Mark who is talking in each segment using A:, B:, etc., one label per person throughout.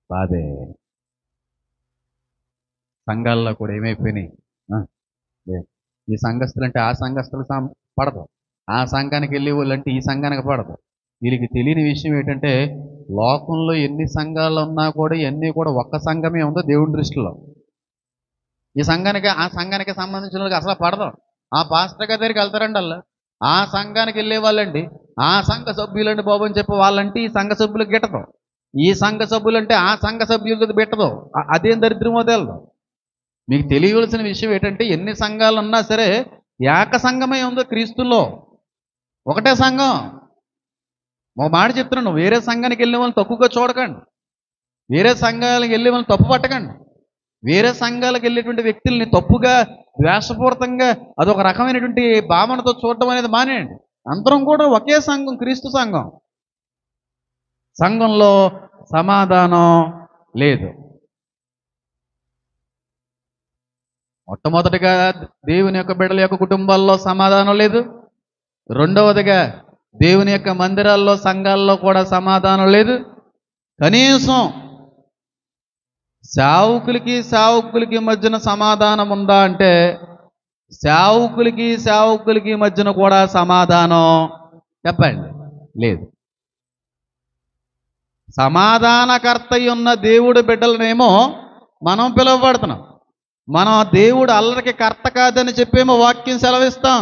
A: బాధే సంఘాల్లో కూడా ఏమైపోయినాయి ఆ, లే. ఈ సంఘస్థులు అంటే ఆ సంఘస్థులు సం- పడదు ఆ సంఘానికి వెళ్ళే వాళ్ళు అంటే ఈ సంఘానికి పడదు వీళ్ళకి తెలియని విషయం ఏంటంటే లోకంలో ఎన్ని సంఘాలు ఉన్నా కూడా ఇవన్నీ కూడా ఒక్క సంఘమే ఉందో దేవుని దృష్టిలో ఈ సంఘానికి ఆ సంఘానికి సంబంధించిన వాళ్ళకి అసలు పడదు ఆ పాస్టర్ గారి దగ్గరికి వెళ్తారండి వాళ్ళు ఆ సంఘానికి వెళ్ళే వాళ్ళండి ఆ సంఘ సభ్యులండి బాబు అని చెప్పి వాళ్ళంటే ఈ సంఘ సభ్యులకు గిట్టదు ఈ సంఘ సభ్యులంటే ఆ సంఘ సభ్యులకు పెట్టదు అ- అదేం దరిద్రమో తెలదు మీకు తెలియవలసిన విషయం ఏంటంటే ఎన్ని సంఘాలు ఉన్నా సరే ఏక సంఘమే ఉందో క్రీస్తుల్లో ఒకటే సంఘం ఒక మాట చెప్తున్నాను వేరే సంఘానికి వెళ్ళే వాళ్ళని తక్కువగా చూడకండి వేరే సంఘాలకు వెళ్ళే వాళ్ళని తప్పు పట్టకండి వేరే సంఘాలకు వెళ్ళేటువంటి వ్యక్తుల్ని తప్పుగా ద్వేషపూరితంగా అదొక రకమైనటువంటి భావనతో చూడటం అనేది మానేయండి అందరం కూడా ఒకే సంఘం క్రీస్తు సంఘం సంఘంలో సమాధానం లేదు మొట్టమొదటిగా దేవుని యొక్క బిడ్డల యొక్క కుటుంబాల్లో సమాధానం లేదు రెండవదిగా దేవుని యొక్క మందిరాల్లో సంఘాల్లో కూడా సమాధానం లేదు కనీసం సేవకులకి సేవకులకి మధ్యన సమాధానం ఉందా అంటే సేవకులకి సేవకులకి మధ్యన కూడా సమాధానం చెప్పండి లేదు సమాధానకర్త అయి ఉన్న దేవుడు బిడ్డలనేమో మనం పిలువబడుతున్నాం మనం ఆ దేవుడు అల్లరికి కర్త కాదని చెప్పేమో వాక్యం సెలవిస్తాం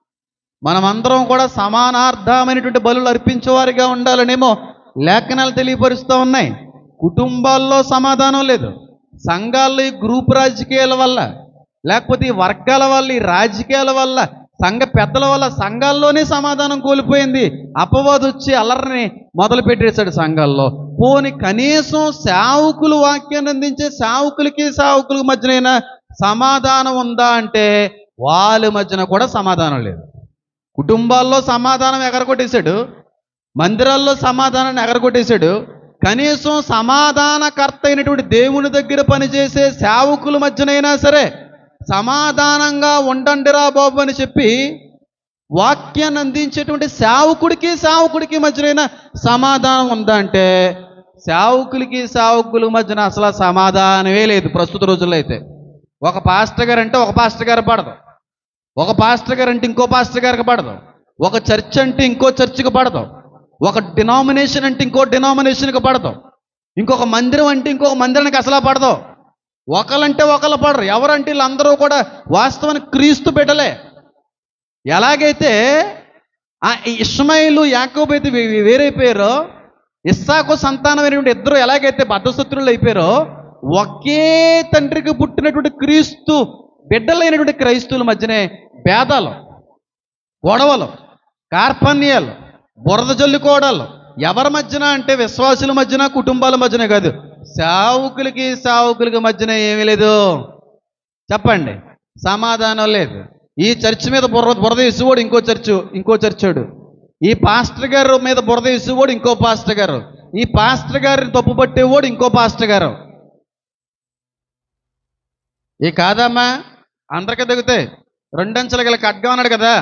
A: మనమందరం కూడా సమానార్థమైనటువంటి బలులు అర్పించేవారిగా ఉండాలనేమో లేఖనాలు తెలియపరుస్తూ ఉన్నాయి కుటుంబాల్లో సమాధానం లేదు సంఘాల్లో ఈ గ్రూప్ రాజకీయాల వల్ల లేకపోతే ఈ వర్గాల వల్ల ఈ రాజకీయాల వల్ల సంఘ పెద్దల వల్ల సంఘాల్లోనే సమాధానం కోల్పోయింది అపవాదు వచ్చి అల్లరిని మొదలు పెట్టేశాడు సంఘాల్లో పోని కనీసం సేవకులు వాక్యాన్ని అందించే సేవకులకి సేవకులకి మధ్యనైనా సమాధానం ఉందా అంటే వాళ్ళ మధ్యన కూడా సమాధానం లేదు కుటుంబాల్లో సమాధానం ఎగరగొట్టేశాడు మందిరాల్లో సమాధానాన్ని ఎగరగొట్టేశాడు కనీసం సమాధానకర్త అయినటువంటి దేవుని దగ్గర పనిచేసే సేవకుల మధ్యనైనా సరే సమాధానంగా ఉండండిరా బాబు అని చెప్పి వాక్యాన్ని అందించేటువంటి సేవకుడికి సేవకుడికి మధ్యనైనా సమాధానం ఉందా అంటే సేవకులకి సేవకుల మధ్యన అసలు సమాధానమే లేదు ప్రస్తుత రోజుల్లో అయితే ఒక పాస్టర్ గారు అంటే ఒక పాస్టర్ గారు పడదు ఒక పాస్టర్ గారు అంటే ఇంకో పాస్టర్ గారికి పడదు ఒక చర్చ్ అంటే ఇంకో చర్చికి పడదు ఒక డినామినేషన్ అంటే ఇంకో డినామినేషన్కి పడదు ఇంకొక మందిరం అంటే ఇంకొక మందిరానికి అసలు పడదు ఒకలంటే ఒకళ్ళు పడరు ఎవరంటే వీళ్ళందరూ కూడా వాస్తవానికి క్రీస్తు బిడ్డలే ఎలాగైతే ఆ ఇష్మాయిలు యాకోబు అయితే వే- వే- వేరైపోయారో ఇస్సాకు సంతానమైనటువంటి ఇద్దరు ఎలాగైతే బద్ధశత్రులు అయిపోయారో ఒకే తండ్రికి పుట్టినటువంటి క్రీస్తు బిడ్డలైనటువంటి క్రైస్తువుల మధ్యనే భేదాలు గొడవలు కార్పణ్యాలు బురద జల్లుకోవడాలు ఎవరి మధ్యన అంటే విశ్వాసుల మధ్యన కుటుంబాల మధ్యన కాదు సావుకులకి సావుకులకి మధ్యన ఏమీ లేదు చెప్పండి సమాధానం లేదు ఈ చర్చ్ మీద బుర్ర బురద ఇసువాడు ఇంకో చర్చు ఇంకో చర్చోడు ఈ పాస్టర్ గారు మీద బురద ఇసువాడు ఇంకో పాస్టర్ గారు ఈ పాస్టర్ గారిని తప్పు పట్టేవాడు ఇంకో పాస్టర్ గారు ఈ కాదమ్మా అందరికీ దిగుతాయి రెండంచెల గల ఖడ్గం అన్నాడు కదా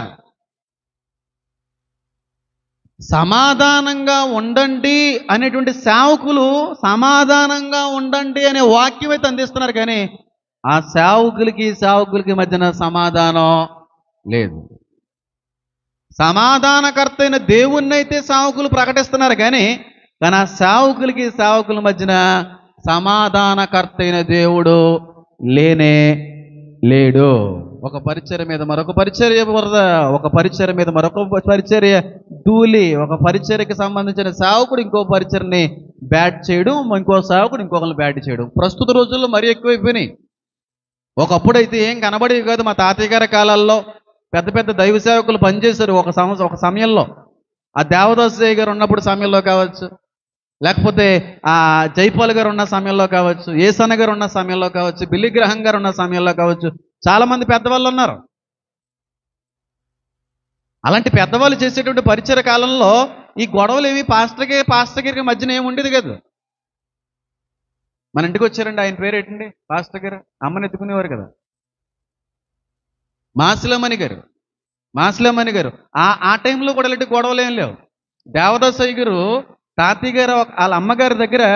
A: సమాధానంగా ఉండండి అనేటువంటి సేవకులు సమాధానంగా ఉండండి అనే వాక్యం అయితే అందిస్తున్నారు కానీ ఆ సేవకులకి సేవకులకి మధ్యన సమాధానం లేదు సమాధానకర్త అయిన దేవుణ్ణి అయితే సేవకులు ప్రకటిస్తున్నారు కానీ కానీ ఆ సేవకులకి సేవకుల మధ్యన సమాధానకర్త అయిన దేవుడు లేనే లేడు ఒక పరిచర్య మీద మరొక పరిచర్య బురద ఒక పరిచర్య మీద మరొక పరిచర్య ధూళి ఒక పరిచర్యకి సంబంధించిన సేవకుడు ఇంకో పరిచర్ని బ్యాట్ చేయడం ఇంకో సేవకుడు ఇంకొకరిని బ్యాట్ చేయడం ప్రస్తుత రోజుల్లో మరీ ఎక్కువైపోయినాయి ఒకప్పుడైతే ఏం కనబడేవి కాదు మా తాతయ్య గారి కాలాల్లో పెద్ద పెద్ద దైవ సేవకులు పనిచేశారు ఒక సంవత్సరం ఒక సమయంలో ఆ దేవదాసయ్య గారు ఉన్నప్పుడు సమయంలో కావచ్చు లేకపోతే ఆ జైపాల్ గారు ఉన్న సమయంలో కావచ్చు ఏసన్న గారు ఉన్న సమయంలో కావచ్చు బిల్లి గ్రహం గారు ఉన్న సమయంలో కావచ్చు చాలా మంది పెద్దవాళ్ళు ఉన్నారు అలాంటి పెద్దవాళ్ళు చేసేటువంటి పరిచయ కాలంలో ఈ గొడవలు ఏమి పాస్టర్కి పాస్టర్ గారికి మధ్యన ఏమి ఉండేది కదా మన ఇంటికి వచ్చారండి ఆయన పేరు ఏంటండి పాస్టర్ గారు అమ్మని ఎత్తుకునేవారు కదా మాసిలమణి గారు మాసిలమణి గారు ఆ ఆ టైంలో కూడా ఇలాంటి గొడవలు ఏం లేవు దేవదాసయ్య గారు తాతయ్య గారు ఒక- వాళ్ళ అమ్మగారి దగ్గర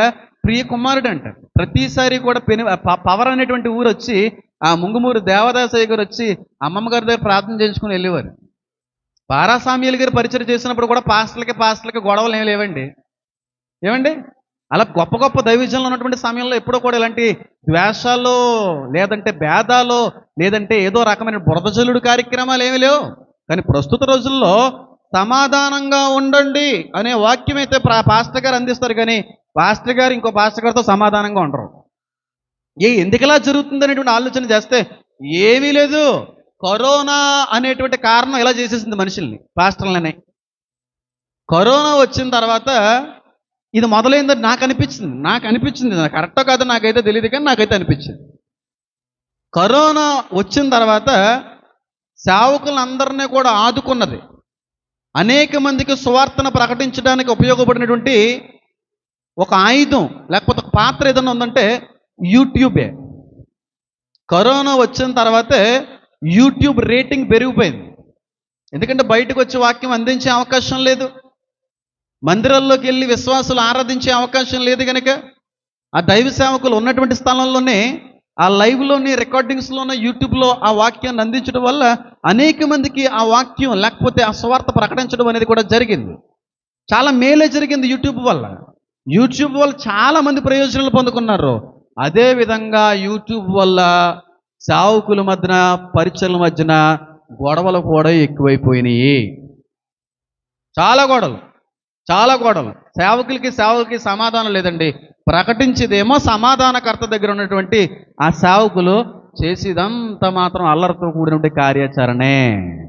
A: ప్రియ కుమారుడు అంట ప్రతిసారి కూడా పెను ప- పవర్ అనేటువంటి ఊరు వచ్చి ఆ ముంగుమూరు దేవదాసయ్య గారు వచ్చి అమ్మమ్మ గారి దగ్గర ప్రార్థన చేయించుకుని వెళ్ళేవారు పారాసామ్యులు గారు పరిచయం చేసినప్పుడు కూడా పాస్టర్లకి పాస్టర్లకి గొడవలు ఏమి లేవండి ఏమండి అలా గొప్ప గొప్ప దైవజనంలో ఉన్నటువంటి సమయంలో ఎప్పుడో కూడా ఇలాంటి ద్వేషాలు లేదంటే భేదాలు లేదంటే ఏదో రకమైన బురదజల్లుడు కార్యక్రమాలు ఏమీ లేవు కానీ ప్రస్తుత రోజుల్లో సమాధానంగా ఉండండి అనే వాక్యం అయితే ప్రా- పాస్టర్ గారు అందిస్తారు కానీ పాస్టర్ గారు ఇంకో పాస్టర్ గారితో సమాధానంగా ఉండరు ఏ ఎందుకలా జరుగుతుంది అనేటువంటి ఆలోచన చేస్తే ఏమీ లేదు కరోనా అనేటువంటి కారణం ఇలా చేసేసింది మనుషుల్ని పాస్టర్లనే కరోనా వచ్చిన తర్వాత ఇది మొదలైందని నాకు అనిపించింది నాకు అనిపించింది నాకు కరెక్టో కాదో నాకైతే తెలియదు కానీ నాకైతే అనిపించింది కరోనా వచ్చిన తర్వాత సేవకులందరినీ కూడా ఆదుకున్నది అనేక మందికి సువార్తను ప్రకటించడానికి ఉపయోగపడినటువంటి ఒక ఆయుధం లేకపోతే ఒక పాత్ర ఏదైనా ఉందంటే యూట్యూబే కరోనా వచ్చిన తర్వాతే యూట్యూబ్ రేటింగ్ పెరిగిపోయింది ఎందుకంటే బయటకు వచ్చి వాక్యం అందించే అవకాశం లేదు మందిరాల్లోకి వెళ్ళి విశ్వాసులు ఆరాధించే అవకాశం లేదు కనుక ఆ దైవ సేవకులు ఉన్నటువంటి స్థలంలోనే ఆ లైవ్లోని రికార్డింగ్స్లోనే యూట్యూబ్లో ఆ వాక్యాన్ని అందించడం వల్ల అనేక మందికి ఆ వాక్యం లేకపోతే ఆ స్వార్థ ప్రకటించడం అనేది కూడా జరిగింది చాలా మేలే జరిగింది యూట్యూబ్ వల్ల యూట్యూబ్ వల్ల చాలా మంది ప్రయోజనాలు పొందుకున్నారు అదే విధంగా యూట్యూబ్ వల్ల సావుకుల మధ్యన పరిచయల మధ్యన గొడవలు కూడా ఎక్కువైపోయినాయి చాలా గొడవలు చాలా గొడవలు సేవకులకి సేవకులకి సమాధానం లేదండి ప్రకటించేదేమో సమాధానకర్త దగ్గర ఉన్నటువంటి ఆ సేవకులు చేసేదంతా మాత్రం అల్లరితో కూడినటువంటి కార్యాచరణే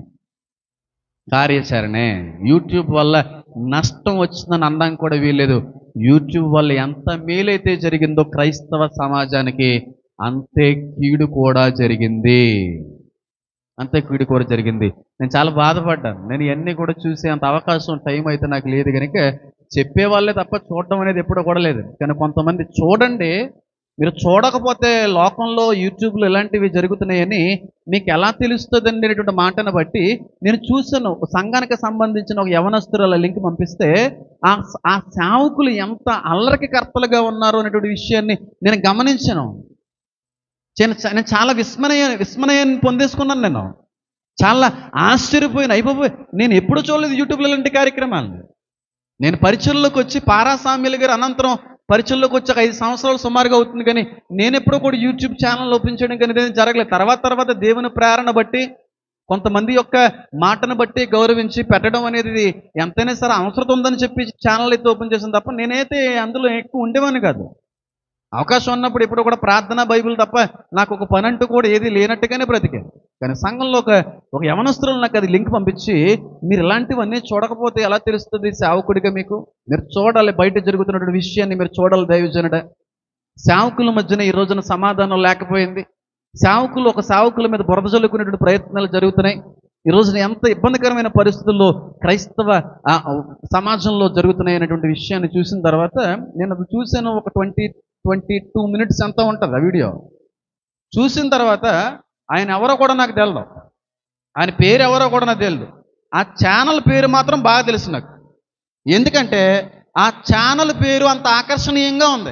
A: కార్యాచరణే యూట్యూబ్ వల్ల నష్టం వచ్చిందని అనడం కూడా వీల్లేదు యూట్యూబ్ వల్ల ఎంత మేలైతే జరిగిందో క్రైస్తవ సమాజానికి అంతే కీడు కూడా జరిగింది అంతే కీడు కూడా జరిగింది నేను చాలా బాధపడ్డాను నేను ఇవన్నీ కూడా చూసే అంత అవకాశం టైం అయితే నాకు లేదు కనుక చెప్పే వాళ్ళే తప్ప చూడడం అనేది ఎప్పుడూ కూడా లేదు కానీ కొంతమంది చూడండి మీరు చూడకపోతే లోకంలో యూట్యూబ్లో ఇలాంటివి జరుగుతున్నాయని మీకు ఎలా తెలుస్తుంది అనేటువంటి మాటను బట్టి నేను చూసాను ఒక సంఘానికి సంబంధించిన ఒక యవనస్తురాల లింక్ పంపిస్తే ఆ ఆ సేవకులు ఎంత అల్లరికి కర్తలుగా ఉన్నారు అనేటువంటి విషయాన్ని నేను గమనించాను నేను చ- నేను చాలా విస్మయ విస్మయాన్ని పొందేసుకున్నాను నేను చాలా ఆశ్చర్యపోయిన అయిపోయి నేను ఎప్పుడు చూడలేదు యూట్యూబ్లో ఇలాంటి కార్యక్రమాలు నేను పరిచయంలోకి వచ్చి పారాసామ్యులు గారు అనంతరం పరిచయంలోకి వచ్చి ఒక ఐదు సంవత్సరాలు సుమారుగా అవుతుంది కానీ నేను ఎప్పుడూ కూడా యూట్యూబ్ ఛానల్ ఓపెన్ చేయడం కానీ ఇదేం జరగలేదు తర్వాత తర్వాత దేవుని ప్రేరణ బట్టి కొంతమంది యొక్క మాటను బట్టి గౌరవించి పెట్టడం అనేది ఎంతైనా సరే అవసరం ఉందని చెప్పి ఛానల్ అయితే ఓపెన్ చేసాను తప్ప నేనైతే అందులో ఎక్కువ ఉండేవాడిని కాదు అవకాశం ఉన్నప్పుడు ఎప్పుడు కూడా ప్రార్థన బైబిల్ తప్ప నాకు ఒక పని అంటూ కూడా ఏది లేనట్టుగానే బ్రతికాను కానీ సంఘంలో ఒక ఒక యవనస్తులు నాకు అది లింక్ పంపించి మీరు ఇలాంటివన్నీ చూడకపోతే ఎలా తెలుస్తుంది సేవకుడిగా మీకు మీరు చూడాలి బయట జరుగుతున్నటువంటి విషయాన్ని మీరు చూడాలి దైవజనుడ సేవకుల మధ్యన ఈ రోజున సమాధానం లేకపోయింది సేవకులు ఒక సేవకుల మీద బురద జల్లుకునేటువంటి ప్రయత్నాలు జరుగుతున్నాయి ఈ రోజున ఎంత ఇబ్బందికరమైన పరిస్థితుల్లో క్రైస్తవ ఆ, సమాజంలో జరుగుతున్నాయి అనేటువంటి విషయాన్ని చూసిన తర్వాత నేను అది చూశాను ఒక ట్వంటీ ట్వంటీ టూ మినిట్స్ ఎంత ఉంటుంది ఆ వీడియో చూసిన తర్వాత ఆయన ఎవరో కూడా నాకు తెలియదు ఆయన పేరు ఎవరో కూడా నాకు తెలియదు ఆ ఛానల్ పేరు మాత్రం బాగా తెలుసు నాకు ఎందుకంటే ఆ ఛానల్ పేరు అంత ఆకర్షణీయంగా ఉంది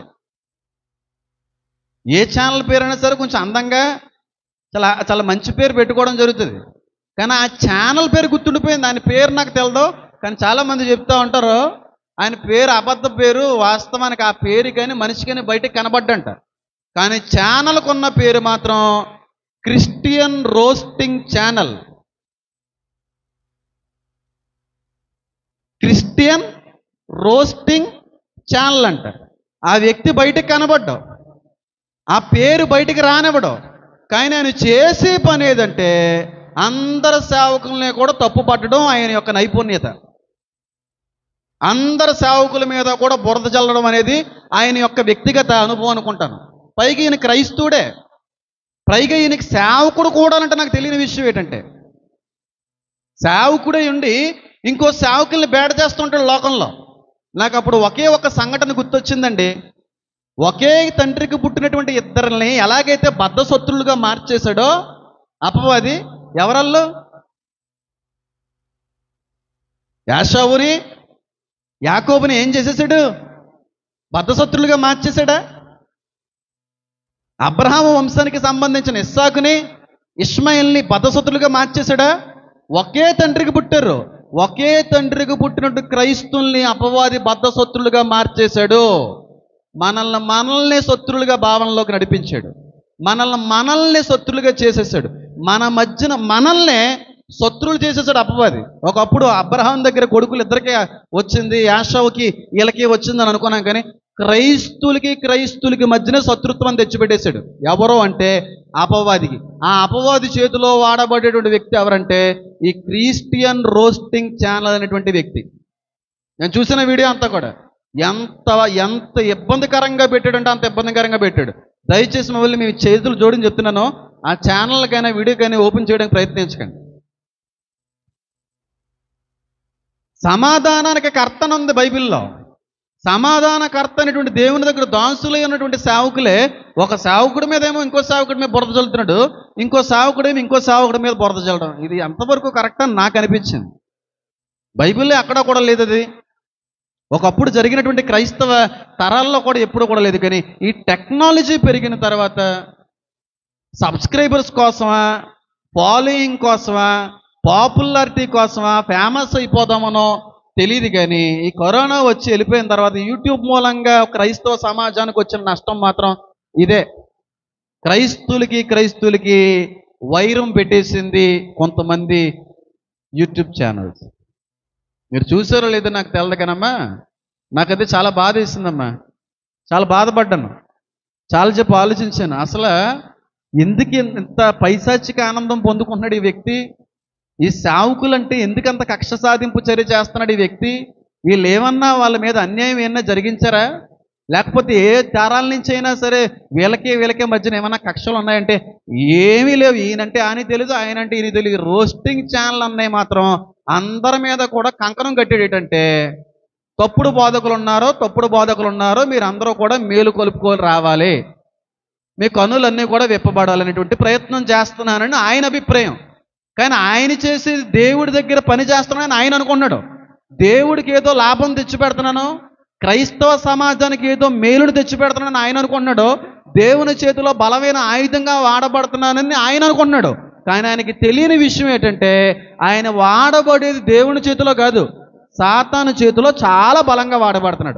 A: ఏ ఛానల్ పేరు అయినా సరే కొంచెం అందంగా చాలా చాలా మంచి పేరు పెట్టుకోవడం జరుగుతుంది కానీ ఆ ఛానల్ పేరు గుర్తుండిపోయింది ఆయన పేరు నాకు తెలదు కానీ చాలామంది చెప్తా ఉంటారు ఆయన పేరు అబద్ధ పేరు వాస్తవానికి ఆ పేరు కానీ మనిషి కానీ బయటకు కనబడ్డంట కానీ ఛానల్కు ఉన్న పేరు మాత్రం Christian roasting channel Christian roasting channel అంట ఆ వ్యక్తి బయటకు కనబడ్డావు ఆ పేరు బయటికి రానివ్వడు కానీ ఆయన చేసే పని ఏదంటే అందరు సేవకుల్ని కూడా తప్పు పట్టడం ఆయన యొక్క నైపుణ్యత అందరు సేవకుల మీద కూడా బురద చల్లడం అనేది ఆయన యొక్క వ్యక్తిగత అనుభవం అనుకుంటాను పైగా ఈయన క్రైస్తవుడే పైగా ఈయనకి సేవకుడు కూడా అంటే నాకు తెలియని విషయం ఏంటంటే సేవకుడే ఉండి ఇంకో సేవకుల్ని బేడ చేస్తుంటాడు లోకంలో నాకు అప్పుడు ఒకే ఒక సంఘటన గుర్తొచ్చిందండి ఒకే తండ్రికి పుట్టినటువంటి ఇద్దరిని ఎలాగైతే బద్ధ శత్రులుగా మార్చేశాడో అపవాది ఎవరల్లో యాషావుని యాకోబుని ఏం చేసేసాడు బద్ధశత్రులుగా మార్చేశాడా అబ్రహాము వంశానికి సంబంధించిన ఇస్సాకుని ఇష్మాయిల్ని బద్ధశత్రులుగా మార్చేశాడా ఒకే తండ్రికి పుట్టారు ఒకే తండ్రికి పుట్టినట్టు క్రైస్తుల్ని అపవాది బద్ధశత్రులుగా మార్చేశాడు మనల్ని మనల్ని శత్రులుగా భావనలోకి నడిపించాడు మనల్ని మనల్ని శత్రులుగా చేసేసాడు మన మధ్యన మనల్నే శత్రువులు చేసేసాడు అపవాది ఒకప్పుడు అబ్రహాం దగ్గర కొడుకులు ఇద్దరికే వచ్చింది యాషవుకి వీళ్ళకి వచ్చిందని అనుకున్నాం కానీ క్రైస్తులకి క్రైస్తులకి మధ్యన శత్రుత్వం తెచ్చిపెట్టేశాడు ఎవరో అంటే అపవాదికి ఆ అపవాది చేతిలో వాడబడేటువంటి వ్యక్తి ఎవరంటే ఈ క్రిస్టియన్ రోస్టింగ్ ఛానల్ అనేటువంటి వ్యక్తి నేను చూసిన వీడియో అంతా కూడా ఎంత ఎంత ఇబ్బందికరంగా పెట్టాడంటే అంత ఇబ్బందికరంగా పెట్టాడు దయచేసి మమ్మల్ని మీ చేతులు జోడిని చెప్తున్నాను ఆ ఛానల్కైనా వీడియోకైనా ఓపెన్ చేయడానికి ప్రయత్నించకండి సమాధానానికి కర్తన ఉంది బైబిల్లో సమాధానకర్త అనేటువంటి దేవుని దగ్గర దాసులై ఉన్నటువంటి సేవకులే ఒక సేవకుడి మీద ఏమో ఇంకో సేవకుడి మీద బురద చల్లుతున్నాడు ఇంకో సేవకుడేమో ఇంకో సేవకుడి మీద బురద చల్లడం ఇది ఎంతవరకు కరెక్ట్ అని నాకు అనిపించింది బైబిల్లో అక్కడ కూడా లేదు అది ఒకప్పుడు జరిగినటువంటి క్రైస్తవ తరాల్లో కూడా ఎప్పుడు కూడా లేదు కానీ ఈ టెక్నాలజీ పెరిగిన తర్వాత సబ్స్క్రైబర్స్ కోసమా ఫాలోయింగ్ కోసమా పాపులారిటీ కోసమా ఫేమస్ అయిపోదామనో తెలియదు కానీ ఈ కరోనా వచ్చి వెళ్ళిపోయిన తర్వాత యూట్యూబ్ మూలంగా క్రైస్తవ సమాజానికి వచ్చిన నష్టం మాత్రం ఇదే క్రైస్తులకి క్రైస్తులకి వైరం పెట్టేసింది కొంతమంది యూట్యూబ్ ఛానల్స్ మీరు చూసారో లేదో నాకు తెలదు కానమ్మా నాకైతే చాలా బాధ వేసిందమ్మా చాలా బాధపడ్డాను చాలా చెప్పి ఆలోచించాను అసలు ఎందుకు ఇంత పైశాచిక ఆనందం పొందుకుంటున్నాడు ఈ వ్యక్తి ఈ సావుకులంటే ఎందుకంత కక్ష సాధింపు చర్య చేస్తున్నాడు ఈ వ్యక్తి వీళ్ళు ఏమన్నా వాళ్ళ మీద అన్యాయం ఏమన్నా జరిగించారా లేకపోతే ఏ తరాల నుంచి అయినా సరే వీళ్ళకి వీళ్ళకి మధ్యన ఏమన్నా కక్షలు ఉన్నాయంటే ఏమీ లేవు ఈయనంటే ఆయన తెలియదు ఆయన అంటే ఈయన తెలియదు రోస్టింగ్ ఛానల్ అన్నాయి మాత్రం అందరి మీద కూడా కంకణం కట్టాడు ఏంటంటే తప్పుడు బోధకులు ఉన్నారో తప్పుడు బోధకులు ఉన్నారో మీరు అందరూ కూడా మేలు కొలుపుకొని రావాలి మీ కనులన్నీ కూడా విప్పబడాలనేటువంటి ప్రయత్నం చేస్తున్నానని ఆయన అభిప్రాయం కానీ ఆయన చేసి దేవుడి దగ్గర పని చేస్తున్నానని ఆయన అనుకున్నాడు దేవుడికి ఏదో లాభం తెచ్చిపెడుతున్నాను క్రైస్తవ సమాజానికి ఏదో మేలును తెచ్చిపెడుతున్నానని ఆయన అనుకున్నాడు దేవుని చేతిలో బలమైన ఆయుధంగా వాడబడుతున్నానని ఆయన అనుకున్నాడు కానీ ఆయనకి తెలియని విషయం ఏంటంటే ఆయన వాడబడేది దేవుని చేతిలో కాదు సాతాను చేతిలో చాలా బలంగా వాడబడుతున్నాడు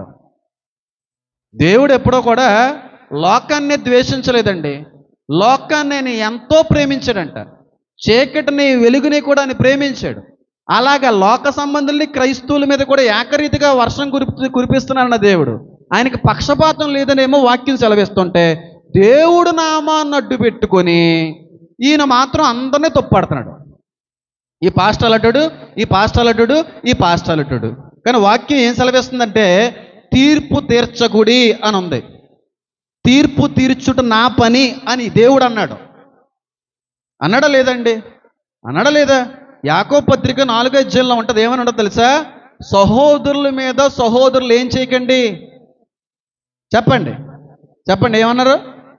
A: దేవుడు ఎప్పుడో కూడా లోకాన్ని ద్వేషించలేదండి లోకాన్ని ఆయన ఎంతో ప్రేమించాడంట చీకటిని వెలుగుని కూడా ఆయన ప్రేమించాడు అలాగా లోక సంబంధుల్ని క్రైస్తవుల మీద కూడా ఏకరీతిగా వర్షం కురిపి కురిపిస్తున్నాడన్న దేవుడు ఆయనకి పక్షపాతం లేదనేమో వాక్యం సెలవిస్తుంటే దేవుడు నామాన్ని అడ్డు పెట్టుకొని ఈయన మాత్రం అందరినీ తొప్పడుతున్నాడు ఈ పాస్టల్ అడ్డాడు ఈ పాస్టల్ అడ్డాడు ఈ పాస్టల్ అడ్డాడు కానీ వాక్యం ఏం సెలవిస్తుందంటే తీర్పు తీర్చకుడి అని ఉంది తీర్పు తీర్చుట నా పని అని దేవుడు అన్నాడు అన్నాడా లేదండి అన్నాడా లేదా యాకో పత్రిక నాలుగో అధ్యాయంలో ఉంటుంది ఏమని ఉండదు తెలుసా సహోదరుల మీద సహోదరులు ఏం చేయకండి చెప్పండి చెప్పండి ఏమన్నారు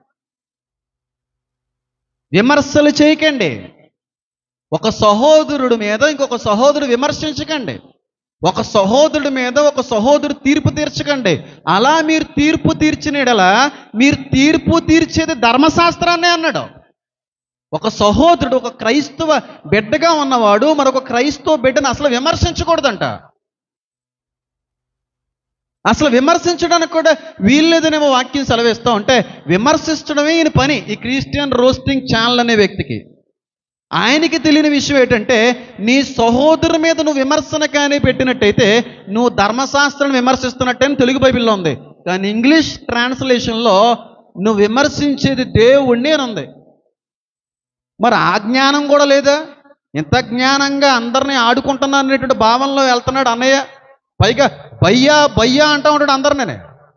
A: విమర్శలు చేయకండి ఒక సహోదరుడి మీద ఇంకొక సహోదరుడు విమర్శించకండి ఒక సహోదరుడి మీద ఒక సహోదరు తీర్పు తీర్చకండి అలా మీరు తీర్పు తీర్చినడలా మీరు తీర్పు తీర్చేది ధర్మశాస్త్రాన్నే అన్నాడు ఒక సహోదరుడు ఒక క్రైస్తవ బిడ్డగా ఉన్నవాడు మరొక క్రైస్తవ బిడ్డను అసలు విమర్శించకూడదంట అసలు విమర్శించడానికి కూడా వీల్లేదనేమో వాక్యం సెలవిస్తాం అంటే విమర్శించడమే ఈయన పని ఈ క్రిస్టియన్ రోస్టింగ్ ఛానల్ అనే వ్యక్తికి ఆయనకి తెలియని విషయం ఏంటంటే నీ సహోదరు మీద నువ్వు విమర్శన కానీ పెట్టినట్టయితే నువ్వు ధర్మశాస్త్రం విమర్శిస్తున్నట్టే అని తెలుగు బైబిల్లో ఉంది కానీ ఇంగ్లీష్ ట్రాన్స్లేషన్లో నువ్వు విమర్శించేది దేవుణ్ణి అని ఉంది మరి ఆ జ్ఞానం కూడా లేదా ఇంత జ్ఞానంగా అందరినీ ఆడుకుంటున్నాను అనేటువంటి భావనలో వెళ్తున్నాడు అన్నయ్య పైగా బయ్యా బయ్యా అంటా ఉంటాడు అందరినే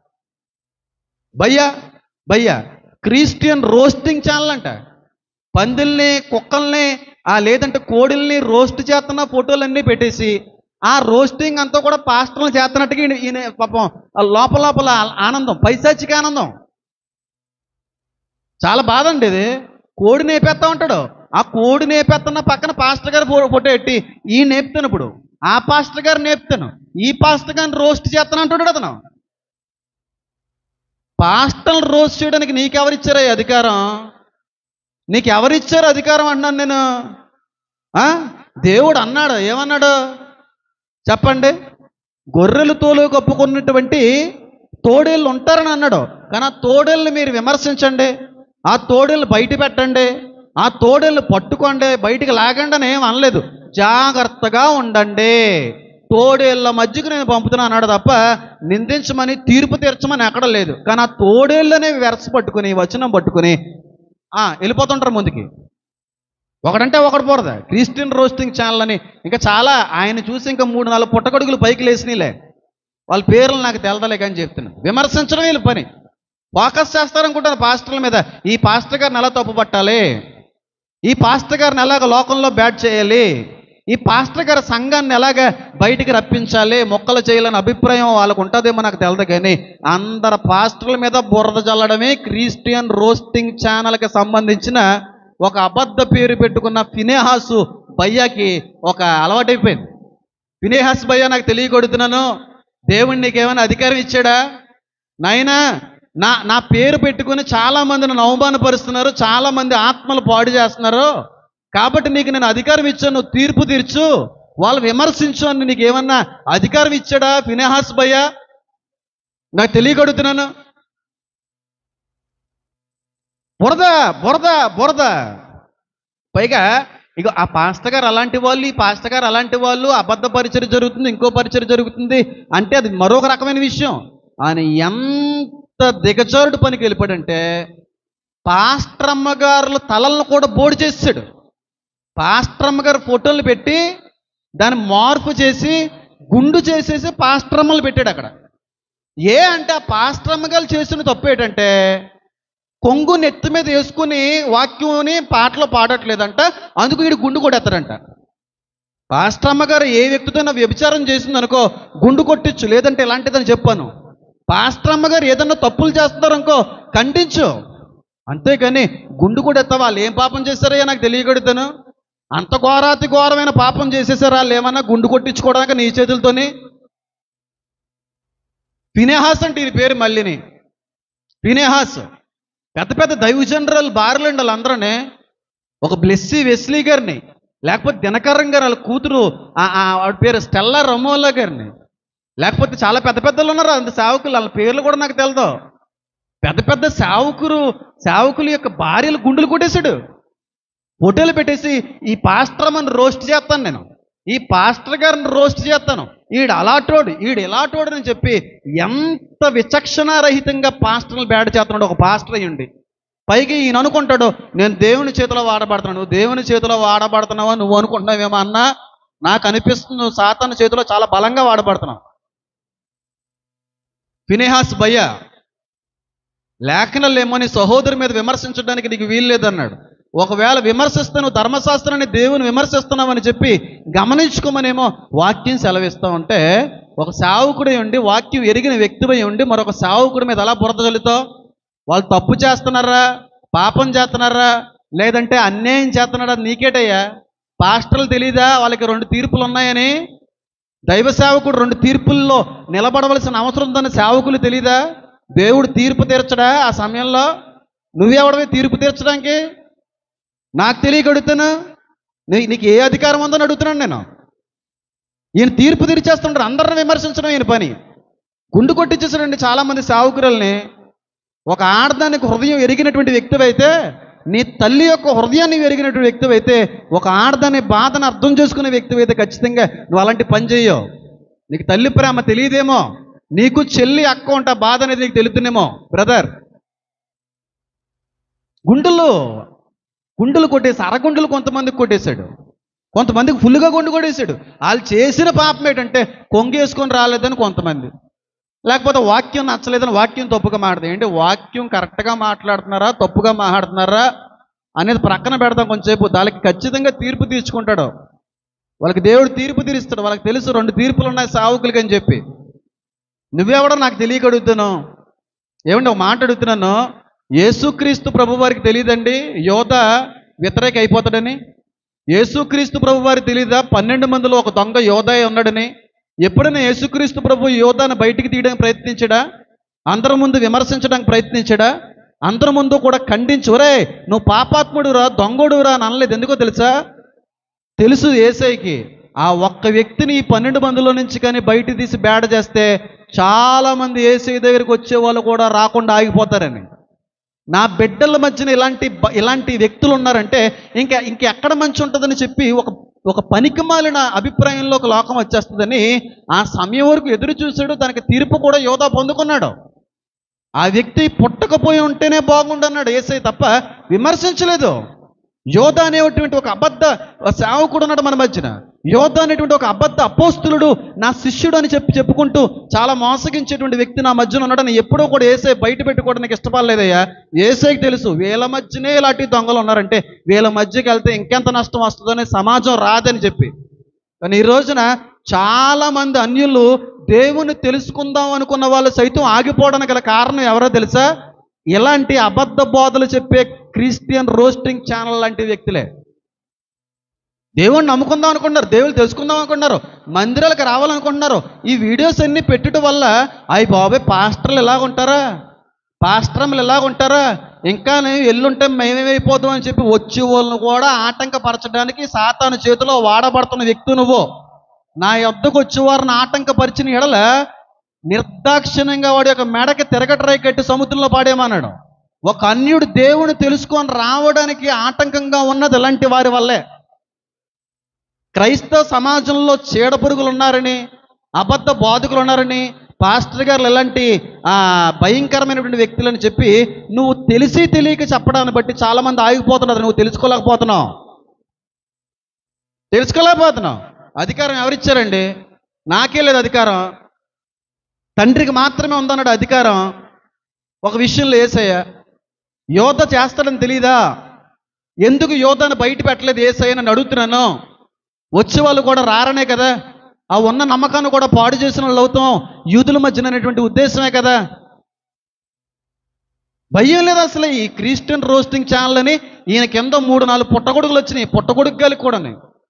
A: బయ్యా బయ్యా క్రిస్టియన్ రోస్టింగ్ ఛానల్ అంట పందుల్ని కుక్కల్ని ఆ లేదంటే కోడిల్ని రోస్ట్ చేస్తున్న ఫోటోలన్నీ పెట్టేసి ఆ రోస్టింగ్ అంతా కూడా పాస్టర్లు చేస్తున్నట్టుగా ఈయన- ఈయన పాపం ఆ లోపల లోపల ఆనందం పైశాచిక ఆనందం చాలా బాధ అండి ఇది కోడి నేపేస్తా ఉంటాడు ఆ కోడి నేపేస్తున్న పక్కన పాస్టర్ గారు ఫో- ఫోటో పెట్టి ఈ నేపుతాను ఇప్పుడు ఆ పాస్టర్ గారు నేపుతాను ఈ పాస్టర్ గారిని రోస్ట్ చేస్తాను అంటున్నాడు అతను పాస్టల్ రోస్ట్ చేయడానికి నీకెవరిచ్చారా ఈ అధికారం నీకు ఎవరిచ్చారు అధికారం అన్నాను నేను ఆ? దేవుడు అన్నాడు ఏమన్నాడు చెప్పండి గొర్రెలు తోలు కప్పుకున్నటువంటి తోడేళ్ళు ఉంటారని అన్నాడు కానీ ఆ తోడేళ్ళని మీరు విమర్శించండి ఆ తోడేళ్ళు బయట పెట్టండి ఆ తోడేళ్ళు పట్టుకోండి బయటికి లాగండి అని ఏం అనలేదు జాగ్రత్తగా ఉండండి తోడేళ్ళ మధ్యకు నేను పంపుతున్నా అన్నాడు తప్ప నిందించమని తీర్పు తీర్చమని ఎక్కడ లేదు కానీ ఆ తోడేళ్ళనే వెరస పట్టుకుని వచనం పట్టుకుని ఆ, వెళ్ళిపోతుంటారు ముందుకి ఒకడంటే ఒకడు పోరదా క్రిస్టియన్ రోస్టింగ్ ఛానల్ అని ఇంకా చాలా ఆయన చూసి ఇంకా మూడు నాలుగు పుట్టగొడుగులు పైకి లేచినాయిలే వాళ్ళ పేర్లు నాకు తెలదలే కానీ చెప్తున్నాను విమర్శించడం వీళ్ళ పని ఫోకస్ చేస్తారనుకుంటాను పాస్టర్ల మీద ఈ పాస్టర్ గారిని ఎలా తప్పు పట్టాలి ఈ పాస్టర్ గారిని ఎలాగ లోకంలో బ్యాట్ చేయాలి ఈ పాస్టర్ గారి సంఘాన్ని ఎలాగ బయటికి రప్పించాలి మొక్కలు చేయాలని అభిప్రాయం వాళ్ళకు ఉంటుందేమో నాకు తెలదు కానీ అందరు పాస్టర్ల మీద బురద చల్లడమే క్రిస్టియన్ రోస్టింగ్ ఛానల్కి సంబంధించిన ఒక అబద్ధ పేరు పెట్టుకున్న ఫినేహాసు భయ్యాకి ఒక అలవాటైపోయింది ఫినేహాస్ భయ్య నాకు తెలియకొడుతున్నాను దేవుడు నీకేమైనా అధికారం ఇచ్చాడా నాయనా నా నా పేరు పెట్టుకుని చాలా మంది నన్ను అవమానపరుస్తున్నారు చాలా మంది ఆత్మలు పాడు చేస్తున్నారు కాబట్టి నీకు నేను అధికారం ఇచ్చాను నువ్వు తీర్పు తీర్చు వాళ్ళు విమర్శించు అని నీకు ఏమన్నా అధికారం ఇచ్చాడా ఫినేహాస్ భయ్య నాకు తెలియగడుగుతున్నాను బురద బురద బురద పైగా ఇక ఆ పాస్టర్ గారు అలాంటి వాళ్ళు ఈ పాస్టర్ గారు అలాంటి వాళ్ళు అబద్ధ పరిచయం జరుగుతుంది ఇంకో పరిచయం జరుగుతుంది అంటే అది మరొక రకమైన విషయం ఆయన ఎంత దిగజారుడు పనికి వెళ్ళిపోయాడంటే పాస్ట్రమ్మ గారుల తలలను కూడా బోడి చేసాడు పాస్ట్రమ్మ గారు ఫోటోలు పెట్టి దాన్ని మార్పు చేసి గుండు చేసేసి పాస్ట్రమ్మలు పెట్టాడు అక్కడ ఏ అంటే ఆ పాస్ట్రమ్మ గారు చేసిన తప్పు ఏంటంటే కొంగు నెత్తి మీద వేసుకుని వాక్యంని పాటలు పాడట్లేదంట అందుకు వీడు గుండు కొడేస్తాడంట పాస్టమ్మ గారు ఏ వ్యక్తితో వ్యభిచారం చేసింది అనుకో గుండు కొట్టించు లేదంటే ఇలాంటిదని చెప్పాను పాస్టమ్మ గారు ఏదన్నా తప్పులు చేస్తున్నారనుకో ఖండించు అంతేకాని గుండు కొడేస్తావా వాళ్ళు ఏం పాపం చేశారయ్యా నాకు తెలియగడుతాను అంత ఘోరాతి ఘోరమైన పాపం చేసేసారు వాళ్ళు ఏమన్నా గుండు కొట్టించుకోవడానికి నీ చేతులతోని ఫినేహాస్ అంటే ఈయన పేరు మళ్ళీని ఫినేహాస్ పెద్ద పెద్ద దైవ జనరల్ బారులండి వాళ్ళందరూనే ఒక బ్లెస్సీ వెస్లీ గారిని లేకపోతే దినకరం గారు వాళ్ళ కూతురు ఆ- ఆ ఆవిడ పేరు స్టెల్లా రమోలా గారిని లేకపోతే చాలా పెద్ద పెద్దలు ఉన్నారు అంత సేవకులు వాళ్ళ పేర్లు కూడా నాకు తెలదు పెద్ద పెద్ద సేవకులు సేవకుల యొక్క భార్యలు గుండెలు కొట్టేశాడు ఫోటోలు పెట్టేసి ఈ పాస్టర్ అని రోస్ట్ చేస్తాను నేను ఈ పాస్టర్ గారిని రోస్ట్ చేస్తాను ఈడు అలాటోడు ఈడు ఇలాటోడు అని చెప్పి ఎంత విచక్షణారహితంగా పాస్టర్లు బేడ చేస్తున్నాడు ఒక పాస్టర్ అయ్యండి పైకి ఈయన అనుకుంటాడు నేను దేవుని చేతిలో వాడబడుతున్నాను నువ్వు దేవుని చేతిలో వాడబడుతున్నావా నువ్వు అనుకుంటున్నావేమో అన్నా నాకు అనిపిస్తుంది నువ్వు సాతాను చేతిలో చాలా బలంగా వాడబడుతున్నావు ఫినేహాస్ భయ్య లేఖనాలు ఏమో నీ సహోదరి మీద విమర్శించడానికి నీకు వీలు లేదన్నాడు ఒకవేళ విమర్శిస్తే నువ్వు ధర్మశాస్త్రాన్ని దేవుని విమర్శిస్తున్నావని చెప్పి గమనించుకోమనేమో వాక్యం సెలవిస్తా ఉంటే ఒక సేవకుడై ఉండి వాక్యం ఎరిగిన వ్యక్తిపై ఉండి మరొక సేవకుడి మీద ఎలా బురద చల్లుతావు వాళ్ళు తప్పు చేస్తున్నారా పాపం చేస్తున్నారా లేదంటే అన్యాయం చేస్తున్నారా అది నీకేటయ్యా పాస్టర్లు తెలీదా వాళ్ళకి రెండు తీర్పులు ఉన్నాయని దైవ సేవకుడు రెండు తీర్పుల్లో నిలబడవలసిన అవసరం ఉందని సేవకులు తెలీదా దేవుడు తీర్పు తీర్చడా ఆ సమయంలో నువ్వెవడమే తీర్పు తీర్చడానికి నాకు తెలియక అడుగుతాను నీ- నీకు ఏ అధికారం ఉందని అడుగుతున్నాను నేను ఈయన తీర్పు తీర్చేస్తుంటారు అందరిని విమర్శించడం ఈయన పని గుండు కొట్టించేసాడండి చాలామంది సేవకురల్ని ఒక ఆడదానికి హృదయం ఎరిగినటువంటి వ్యక్తివైతే నీ తల్లి యొక్క హృదయాన్ని ఎరిగినటువంటి వ్యక్తివైతే ఒక ఆడదాని బాధను అర్థం చేసుకునే వ్యక్తివైతే ఖచ్చితంగా నువ్వు అలాంటి పని చేయవు నీకు తల్లి ప్రేమ తెలియదేమో నీకు చెల్లి అక్క ఉంట బాధ అనేది నీకు తెలుతుందేమో బ్రదర్ గుండెలు గుండెలు కొట్టేసి అరగుండెలు కొంతమందికి కొట్టేశాడు కొంతమందికి ఫుల్గా గుండు కొట్టేశాడు వాళ్ళు చేసిన పాపం ఏంటంటే కొంగేసుకొని రాలేదని కొంతమంది లేకపోతే వాక్యం నచ్చలేదని వాక్యం తప్పుగా మాట్లాడదు ఏంటి వాక్యం కరెక్ట్గా మాట్లాడుతున్నారా తప్పుగా మాట్లాడుతున్నారా అనేది ప్రక్కన పెడతాం కొంచెంసేపు దానికి ఖచ్చితంగా తీర్పు తీర్చుకుంటాడు వాళ్ళకి దేవుడు తీర్పు తీరుస్తాడు వాళ్ళకి తెలుసు రెండు తీర్పులు ఉన్నాయి సావుకులకి అని చెప్పి నువ్వెవడో నాకు తెలియక అడుగుతున్నావు ఏమండి ఒక మాట అడుగుతున్నాను యేసుక్రీస్తు ప్రభు వారికి తెలియదండి యోధ వ్యతిరేక అయిపోతాడని యేసుక్రీస్తు ప్రభు వారికి తెలియదా పన్నెండు మందిలో ఒక దొంగ యోధ ఉన్నాడని ఎప్పుడైనా యేసుక్రీస్తు ప్రభు యోధాను బయటికి తీయడానికి ప్రయత్నించాడా అందరి ముందు విమర్శించడానికి ప్రయత్నించాడా అందరి ముందు కూడా ఖండించి ఒరే నువ్వు పాపాత్ముడురా దొంగడురా అని అనలేదు ఎందుకో తెలుసా తెలుసు ఏసైకి ఆ ఒక్క వ్యక్తిని ఈ పన్నెండు మందిలో నుంచి కానీ బయట తీసి బేడ చేస్తే చాలా మంది ఏసై దగ్గరికి వచ్చే వాళ్ళు కూడా రాకుండా ఆగిపోతారని నా బిడ్డల మధ్యన ఇలాంటి బ- ఇలాంటి వ్యక్తులు ఉన్నారంటే ఇంకా ఇంకెక్కడ మంచి ఉంటుందని చెప్పి ఒక ఒక పనికిమాలిన అభిప్రాయంలో ఒక లోకం వచ్చేస్తుందని ఆ సమయం వరకు ఎదురు చూశాడు దానికి తీర్పు కూడా యోధా పొందుకున్నాడు ఆ వ్యక్తి పుట్టకపోయి ఉంటేనే బాగుండన్నాడు ఏసై తప్ప విమర్శించలేదు యోధ అనేటువంటి ఒక అబద్ధ సేవకుడు ఉన్నాడు మన మధ్యన యోధ అనేటువంటి ఒక అబద్ధ అపోస్తులుడు నా శిష్యుడు అని చెప్పి చెప్పుకుంటూ చాలా మోసగించేటువంటి వ్యక్తి నా మధ్యన ఉన్నాడని ఎప్పుడూ కూడా ఏసై బయట పెట్టుకోవడానికి ఇష్టపడలేదయ్యా ఏసైకి తెలుసు వీళ్ళ మధ్యనే ఇలాంటి దొంగలు ఉన్నారంటే వీళ్ళ మధ్యకి వెళ్తే ఇంకెంత నష్టం వస్తుందని సమాజం రాదని చెప్పి కానీ ఈ రోజున చాలా మంది అన్యులు దేవుని తెలుసుకుందాం అనుకున్న వాళ్ళు సైతం ఆగిపోవడానికి గల కారణం ఎవరో తెలుసా ఇలాంటి అబద్ధ బోధలు చెప్పే క్రిస్టియన్ రోస్టింగ్ ఛానల్ లాంటి వ్యక్తులే దేవుణ్ణి నమ్ముకుందాం అనుకుంటున్నారు దేవుడు తెలుసుకుందాం అనుకుంటున్నారు మందిరాలకు రావాలనుకుంటున్నారు ఈ వీడియోస్ అన్ని పెట్టుట వల్ల అయ్యి బాబాయ్ పాస్టర్లు ఇలాగ ఉంటారా పాస్టర్లు ఇలాగ ఉంటారా ఇంకా నేను ఎల్లుంటే మేమేమైపోతాం అని చెప్పి వచ్చే వాళ్ళని కూడా ఆటంకపరచడానికి సాతాను చేతిలో వాడబడుతున్న వ్యక్తి నువ్వు నా యొద్దకు వచ్చేవారిని ఆటంకపరిచిన ఎడల నిర్దాక్షిణ్యంగా వాడి యొక్క మెడకి తిరగటరై కట్టి సముద్రంలో పాడేమన్నాడు ఒక అన్యుడు దేవుని తెలుసుకొని రావడానికి ఆటంకంగా ఉన్నది ఇలాంటి వారి వల్లే క్రైస్తవ సమాజంలో చీడపురుగులు ఉన్నారని అబద్ధ బాధకులు ఉన్నారని పాస్టర్ గారు ఇలాంటి ఆ, భయంకరమైనటువంటి వ్యక్తులని చెప్పి నువ్వు తెలిసి తెలియక చెప్పడాన్ని బట్టి చాలా మంది ఆగిపోతున్నారు నువ్వు తెలుసుకోలేకపోతున్నావు తెలుసుకోలేకపోతున్నావు అధికారం ఎవరిచ్చారండి నాకే లేదు అధికారం తండ్రికి మాత్రమే ఉందన్నాడు అధికారం ఒక విషయంలో ఏసయ్య యోధ చేస్తాడని తెలీదా ఎందుకు యోధను బయట పెట్టలేదు ఏసయ్య అని అడుగుతున్నాను వచ్చే వాళ్ళు కూడా రారనే కదా ఆ ఉన్న నమ్మకాన్ని కూడా పాడు చేసిన వాళ్ళు అవుతాం యూదుల మధ్యన అనేటువంటి ఉద్దేశమే కదా భయం లేదు అసలు ఈ క్రిస్టియన్ రోస్టింగ్ ఛానల్ అని ఈయన కింద మూడు నాలుగు పుట్టగొడుగులు వచ్చినాయి పుట్టగొడుగుగాలికి కూడా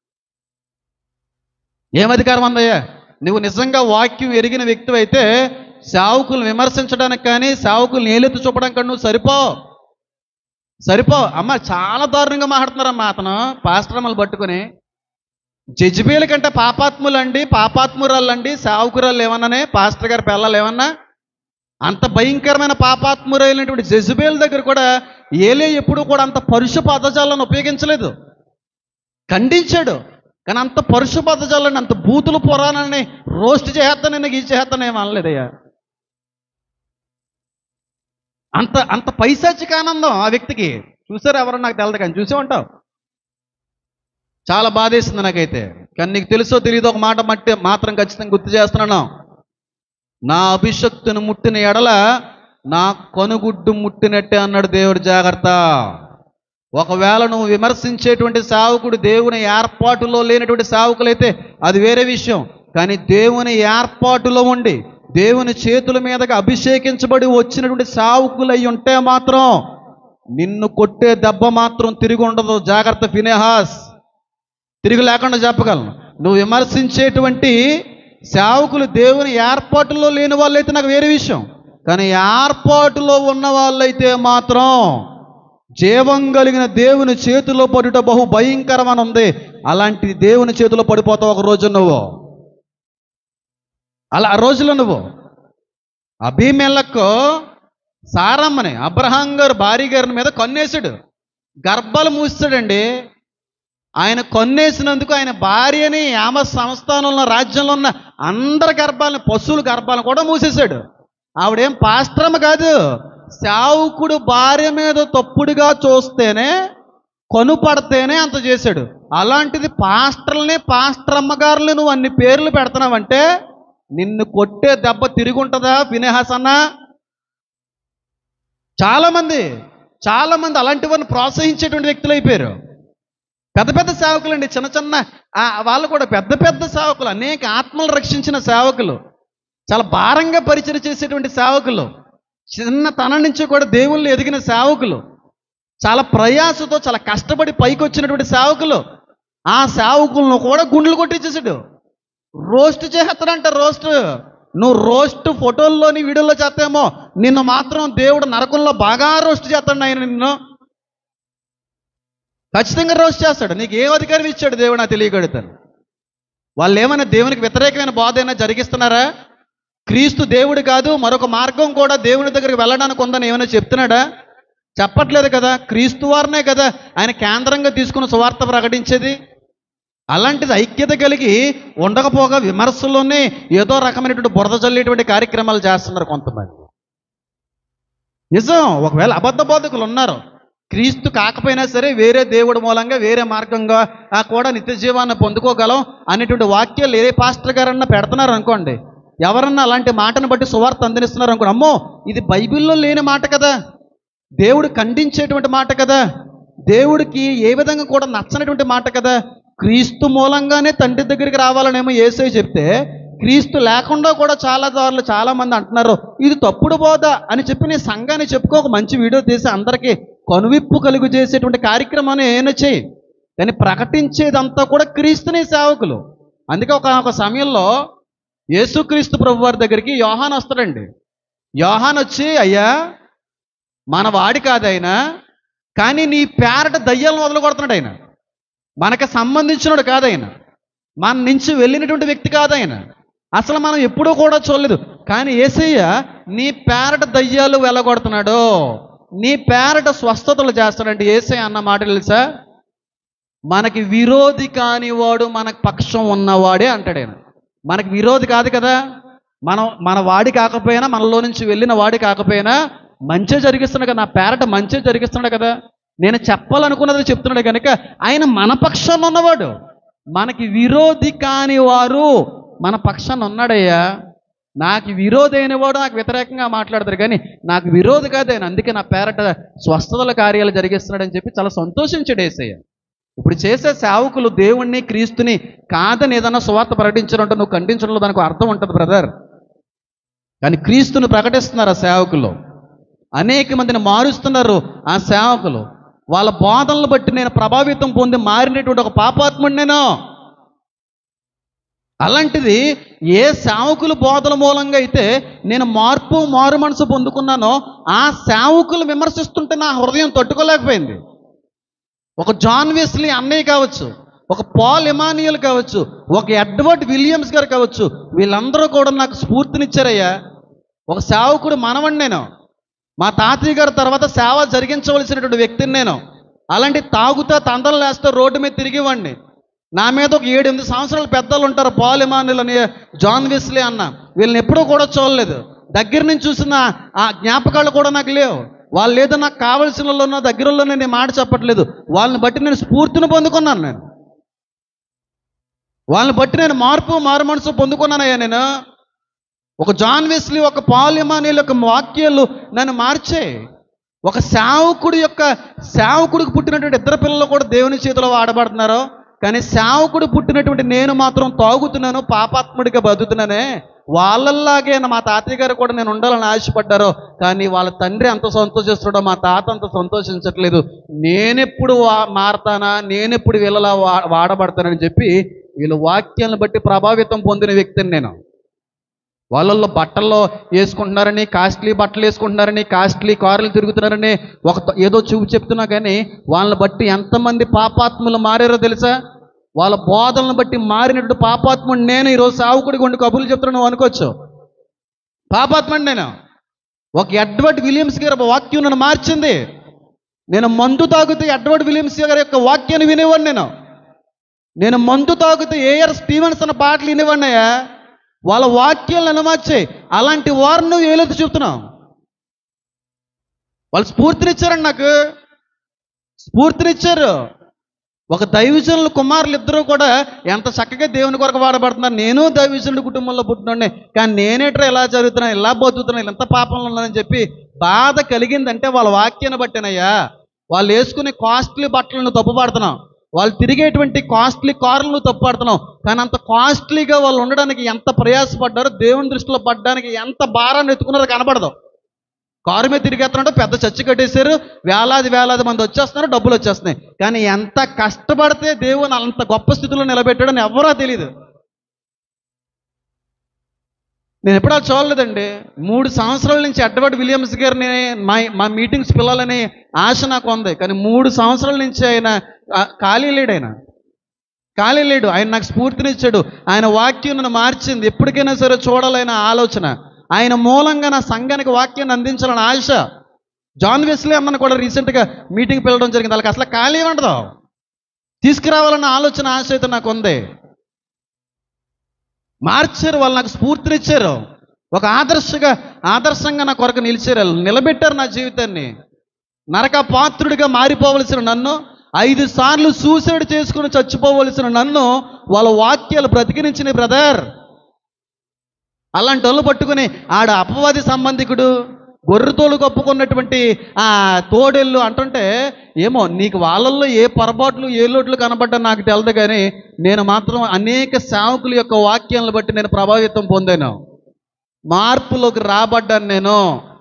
A: ఏం అధికారం అందయ్యా నువ్వు నిజంగా వాక్యం ఎరిగిన వ్యక్తి అయితే సేవకులు విమర్శించడానికి కానీ సేవకులు నేలెత్తి చూపడానికి కానీ నువ్వు సరిపో సరిపో అమ్మ చాలా దారుణంగా మాట్లాడుతున్నారమ్మా అతను పాస్టరమ్మలు పట్టుకొని జడ్జిబీల కంటే పాపాత్ములండి పాపాత్మురాళ్ళండి సేవకురాళ్ళు ఏమన్నానే పాస్టర్ గారి పిల్లలు ఏమన్నా అంత భయంకరమైన పాపాత్మురైనటువంటి జెజుబేల్ దగ్గర కూడా ఏలే ఎప్పుడు కూడా అంత పరుష పదజాలను ఉపయోగించలేదు ఖండించాడు కానీ అంత పరుష పదజాలని అంత బూతులు పురాణాన్ని రోస్ట్ చేస్తాను నేను ఈ చేస్తాను ఏం అనలేదయ్యా అంత అంత పైశాచిక ఆనందం ఆ వ్యక్తికి చూసారు ఎవరో నాకు తెలదు కానీ చూసే ఉంటావు చాలా బాధేస్తుంది నాకైతే కానీ నీకు తెలుసో తెలియదో ఒక మాట మట్టి మాత్రం ఖచ్చితంగా గుర్తు చేస్తున్నాను నా అభిషక్తుని ముట్టిన ఎడల నా కనుగుడ్డు ముట్టినట్టే అన్నాడు దేవుడు జాగ్రత్త ఒకవేళ నువ్వు విమర్శించేటువంటి సావుకుడు దేవుని ఏర్పాటులో లేనటువంటి సావుకులైతే అది వేరే విషయం కానీ దేవుని ఏర్పాటులో ఉండి దేవుని చేతుల మీదకి అభిషేకించబడి వచ్చినటువంటి సావుకులు అయి ఉంటే మాత్రం నిన్ను కొట్టే దెబ్బ మాత్రం తిరిగి ఉండదు జాగ్రత్త ఫినేహాస్ తిరిగి లేకుండా చెప్పగలను నువ్వు విమర్శించేటువంటి సేవకులు దేవుని ఏర్పాటులో లేని వాళ్ళైతే నాకు వేరే విషయం కానీ ఏర్పాటులో ఉన్న వాళ్ళైతే మాత్రం జీవం కలిగిన దేవుని చేతిలో పడుట బహు భయంకరమని ఉంది అలాంటి దేవుని చేతిలో పడిపోతావు ఒక రోజు నువ్వు అలా ఆ రోజులో నువ్వు అభిమేలకు సారమ్మని అబ్రహాం గారు భార్య గారి మీద కన్నేశాడు గర్భాలు మూసాడండి ఆయన కొన్నేసినందుకు ఆయన భార్యని యామ సంస్థానంలో రాజ్యంలో ఉన్న అందరి గర్భాలను పశువుల గర్భాలను కూడా మూసేశాడు ఆవిడేం పాస్ట్రమ్మ కాదు శావుకుడు భార్య మీద తప్పుడుగా చూస్తేనే కొనుపడితేనే అంత చేశాడు అలాంటిది పాస్టర్లని పాస్టరమ్మ గారులు నువ్వు అన్ని పేర్లు పెడుతున్నావంటే నిన్ను కొట్టే దెబ్బ తిరిగి ఉంటుందా ఫినేహాస్ అన్నా చాలామంది చాలామంది అలాంటి వారిని ప్రోత్సహించేటువంటి వ్యక్తులు అయిపోయారు పెద్ద పెద్ద సేవకులు అండి చిన్న చిన్న ఆ, వాళ్ళు కూడా పెద్ద పెద్ద సేవకులు అనేక ఆత్మలు రక్షించిన సేవకులు చాలా భారంగా పరిచయం చేసేటువంటి సేవకులు చిన్న తన నుంచి కూడా దేవుళ్ళు ఎదిగిన సేవకులు చాలా ప్రయాసతో చాలా కష్టపడి పైకి వచ్చినటువంటి సేవకులు ఆ సేవకులను కూడా గుండెలు కొట్టించేసాడు రోస్ట్ చేస్తాడంట రోస్ట్ నువ్వు రోస్ట్ ఫోటోల్లోని వీడియోలో చేస్తామో నిన్ను మాత్రం దేవుడు నరకంలో బాగా రోస్ట్ చేస్తాడు ఆయన నిన్ను ఖచ్చితంగా రోస్ట్ చేస్తాడు నీకు ఏ అధికారం ఇచ్చాడు దేవుడు నాకు తెలియగలుగుతాను వాళ్ళు ఏమైనా దేవునికి వ్యతిరేకమైన బాధ అయినా జరిగిస్తున్నారా క్రీస్తు దేవుడు కాదు మరొక మార్గం కూడా దేవుని దగ్గరికి వెళ్ళడానికి ఉందని ఏమైనా చెప్తున్నాడా చెప్పట్లేదు కదా క్రీస్తు వారినే కదా ఆయన కేంద్రంగా తీసుకుని సువార్త ప్రకటించేది అలాంటిది ఐక్యత కలిగి ఉండకపోగా విమర్శల్లోనే ఏదో రకమైనటువంటి బురద చల్లేటువంటి కార్యక్రమాలు చేస్తున్నారు కొంతమంది నిజం ఒకవేళ అబద్ధ బోధకులు ఉన్నారు క్రీస్తు కాకపోయినా సరే వేరే దేవుడి మూలంగా వేరే మార్గంగా ఆ కూడా నిత్య జీవాన్ని పొందుకోగలం అనేటువంటి వాక్యాలు ఏ పాస్టర్ గారన్నా పెడుతున్నారు అనుకోండి ఎవరన్నా అలాంటి మాటను బట్టి సువార్త అందిస్తున్నారు అనుకోండి అమ్మో ఇది బైబిల్లో లేని మాట కదా దేవుడు ఖండించేటువంటి మాట కదా దేవుడికి ఏ విధంగా కూడా నచ్చనటువంటి మాట కదా క్రీస్తు మూలంగానే తండ్రి దగ్గరికి రావాలనేమో ఏసై చెప్తే క్రీస్తు లేకుండా కూడా చాలా దారులు చాలా మంది అంటున్నారు ఇది తప్పుడు బోధ అని చెప్పి నీ సంఘాన్ని చెప్పుకో ఒక మంచి వీడియో తీసి అందరికీ కనువిప్పు కలుగు చేసేటువంటి కార్యక్రమాన్ని ఏమైనా చేయి కానీ ప్రకటించేదంతా కూడా క్రీస్తుని సేవకులు అందుకే ఒక ఒక సమయంలో యేసుక్రీస్తు ప్రభు వారి దగ్గరికి యోహాన్ వస్తాడండి యోహాన్ వచ్చి అయ్యా మన వాడి కాదు ఆయన కానీ నీ పేరట దయ్యాలను వదలు కొడుతున్నాడు ఆయన మనకు సంబంధించినడు కాదు ఆయన మన నుంచి వెళ్ళినటువంటి వ్యక్తి కాదు ఆయన అసలు మనం ఎప్పుడూ కూడా చూడలేదు కానీ ఏసయ్య నీ పేరట దయ్యాలు వెళ్ళగొడుతున్నాడు నీ పేరట స్వస్థతలు చేస్తాడంటే ఏసయ్య అన్న మాట తెలుసా మనకి విరోధి కానివాడు మనకు పక్షం ఉన్నవాడే అంటాడు ఆయన మనకి విరోధి కాదు కదా మనం మన వాడి కాకపోయినా మనలో నుంచి వెళ్ళిన వాడి కాకపోయినా మంచి జరిగిస్తున్నాడు కదా నా పేరట మంచి జరిగిస్తున్నాడు కదా నేను చెప్పాలనుకున్నది చెప్తున్నాడు కనుక ఆయన మన పక్షంలో ఉన్నవాడు మనకి విరోధి కాని వారు మన పక్షాన ఉన్నాడయ్యా నాకు విరోధి అయిన వాడు నాకు వ్యతిరేకంగా మాట్లాడతారు కానీ నాకు విరోధి కాదు ఆయన అందుకే నా పేరట స్వస్థతల కార్యాలు జరిగిస్తున్నాడని చెప్పి చాలా సంతోషించాడు ఏసయ్య ఇప్పుడు చేసే సేవకులు దేవుణ్ణి క్రీస్తుని కాదని ఏదన్నా సువార్త ప్రకటించారంటే నువ్వు ఖండించడంలో దానికి అర్థం ఉంటుంది బ్రదర్ కానీ క్రీస్తుని ప్రకటిస్తున్నారు ఆ సేవకులు అనేక మందిని మారుస్తున్నారు ఆ సేవకులు వాళ్ళ బోధనలు బట్టి నేను ప్రభావితం పొంది మారినటువంటి ఒక పాపాత్ముడు నేను అలాంటిది ఏ సేవకులు బోధల మూలంగా అయితే నేను మార్పు మారు మనసు పొందుకున్నానో ఆ సేవకులు విమర్శిస్తుంటే నా హృదయం తట్టుకోలేకపోయింది ఒక జాన్ వెస్లీ అన్నయ్య కావచ్చు ఒక పాల్ ఎమానియల్ కావచ్చు ఒక ఎడ్వర్డ్ విలియమ్స్ గారు కావచ్చు వీళ్ళందరూ కూడా నాకు స్ఫూర్తినిచ్చారయ్యా ఒక సేవకుడు మనవణ్ణి నేను మా తాతయ్య గారి తర్వాత సేవ జరిగించవలసినటువంటి వ్యక్తిని నేను అలాంటి తాగుతా తందలు లేస్తే రోడ్డు మీద తిరిగివ్వండి నా మీద ఒక ఏడు ఎనిమిది సంవత్సరాల పెద్దలు ఉంటారు పాల్ ఎమానుల్ అని జాన్ వెస్లీ అన్న వీళ్ళని ఎప్పుడూ కూడా చూడలేదు దగ్గర నుంచి చూసిన ఆ జ్ఞాపకాలు కూడా నాకు లేవు వాళ్ళు ఏదో నాకు కావలసిన వాళ్ళలో దగ్గరలోనే నేను మాట చెప్పట్లేదు వాళ్ళని బట్టి నేను స్ఫూర్తిని పొందుకున్నాను నేను వాళ్ళని బట్టి నేను మార్పు మారు మనసు పొందుకున్నానయ్యా నేను ఒక జాన్ వెస్లీ ఒక పాలిమానీల యొక్క వాక్యాలు నన్ను మార్చే ఒక సేవకుడి యొక్క సేవకుడికి పుట్టినటువంటి ఇద్దరు పిల్లలు కూడా దేవుని చేతిలో వాడబడుతున్నారు కానీ సేవకుడు పుట్టినటువంటి నేను మాత్రం తాగుతున్నాను పాపాత్ముడిగా బతుకుతున్నానే వాళ్ళల్లాగే మా తాతయ్య గారు కూడా నేను ఉండాలని ఆశపడ్డారో కానీ వాళ్ళ తండ్రి అంత సంతోషిస్తున్నాడో మా తాత అంత సంతోషించట్లేదు నేనెప్పుడు వా మారతానా నేనెప్పుడు వీళ్ళలా వా వాడబడతానని చెప్పి వీళ్ళ వాక్యాలను బట్టి ప్రభావితం పొందిన వ్యక్తిని నేను వాళ్ళల్లో బట్టల్లో వేసుకుంటున్నారని కాస్ట్లీ బట్టలు వేసుకుంటున్నారని కాస్ట్లీ కార్లు తిరుగుతున్నారని ఒక త- ఏదో చూపు చెప్తున్నా కానీ వాళ్ళని బట్టి ఎంతమంది పాపాత్ములు మారారో తెలుసా వాళ్ళ బోధనలను బట్టి మారినట్టు పాపాత్ముడు నేను ఈరోజు సావుకుడికి ఉండి కబుర్లు చెప్తున్నాను నువ్వు అనుకోవచ్చు పాపాత్ముడు నేను ఒక ఎడ్వర్డ్ విలియమ్స్ గారి వాక్యం నన్ను మార్చింది నేను మందు తాగితే ఎడ్వర్డ్ విలియమ్స్ గారి యొక్క వాక్యాన్ని వినేవాడిని నేను నేను మందు తాగితే ఏఆర్ స్టీవెన్స్ అన్న పాటలు వినేవాడినయ్యా వాళ్ళ వాక్యాలను అనుమార్చాయి అలాంటి వారిని నువ్వు ఏలెత్తి చూపుతున్నావు వాళ్ళు స్ఫూర్తినిచ్చారండి నాకు స్ఫూర్తినిచ్చారు ఒక దైవజనుల కుమారులు ఇద్దరూ కూడా ఎంత చక్కగా దేవుని కొరకు వాడబడుతున్నారు నేను దైవజనుడి కుటుంబంలో పుట్టినండి కానీ నేనేట్రా ఇలా జరుగుతున్నాను ఇలా బతుకుతున్నాను ఇలా ఎంత పాపంలో ఉన్నానని చెప్పి బాధ కలిగిందంటే వాళ్ళ వాక్యాన్ని బట్టినయ్యా వాళ్ళు వేసుకునే కాస్ట్లీ బట్టలను తప్పుపడుతున్నాం వాళ్ళు తిరిగేటువంటి కాస్ట్లీ కార్లను తప్పుపడుతున్నాం కానీ అంత కాస్ట్లీగా వాళ్ళు ఉండడానికి ఎంత ప్రయాసపడ్డారో దేవుని దృష్టిలో పడ్డానికి ఎంత భారాన్ని ఎత్తుకున్నారో కనబడదు కారు మీద తిరిగేస్తున్నాడు పెద్ద చర్చి కట్టేశారు వేలాది వేలాది మంది వచ్చేస్తున్నారు డబ్బులు వచ్చేస్తున్నాయి కానీ ఎంత కష్టపడితే దేవుని అంత గొప్ప స్థితిలో నిలబెట్టాడని ఎవరో తెలియదు నేను ఎప్పుడూ అలా చూడలేదండి మూడు సంవత్సరాల నుంచి ఎడ్వర్డ్ విలియమ్స్ గారిని మా మా మీటింగ్స్ పిల్లలని ఆశ నాకు ఉంది కానీ మూడు సంవత్సరాల నుంచి ఆయన ఆ, ఖాళీ లేడు ఆయన ఖాళీ లేడు ఆయన నాకు స్ఫూర్తినిచ్చాడు ఆయన వాక్యం నన్ను మార్చింది ఎప్పటికైనా సరే చూడాలనే ఆలోచన ఆయన మూలంగా నా సంఘానికి వాక్యాన్ని అందించాలని ఆశ జాన్ వెస్లీ అమ్మని కూడా రీసెంట్గా మీటింగ్ పిలవడం జరిగింది వాళ్ళకి అసలు ఖాళీ ఉండదు తీసుకురావాలన్న ఆలోచన ఆశ అయితే నాకు ఉంది మార్చారు వాళ్ళు నాకు స్ఫూర్తినిచ్చారు ఒక ఆదర్శగా ఆదర్శంగా నా కొరకు నిలిచారు వాళ్ళు. నిలబెట్టారు నా జీవితాన్ని నరక పాత్రుడిగా మారిపోవలసిన నన్ను ఐదు సార్లు సూసైడ్ చేసుకుని చచ్చిపోవలసిన నన్ను వాళ్ళ వాక్యాలు బ్రతికినించిన బ్రదర్ అలాంటి వాళ్ళు పట్టుకుని ఆడ అపవాది సంబంధికుడు గొర్రెతోలు కప్పుకున్నటువంటి ఆ తోడేళ్ళు అంటుంటే ఏమో నీకు వాళ్ళల్లో ఏ పొరపాట్లు ఏ లోట్లు కనబడ్డా నాకు తెలదు కానీ నేను మాత్రం అనేక సేవకుల యొక్క వాక్యాలను బట్టి నేను ప్రభావితం పొందాను మార్పులోకి రాబడ్డాను నేను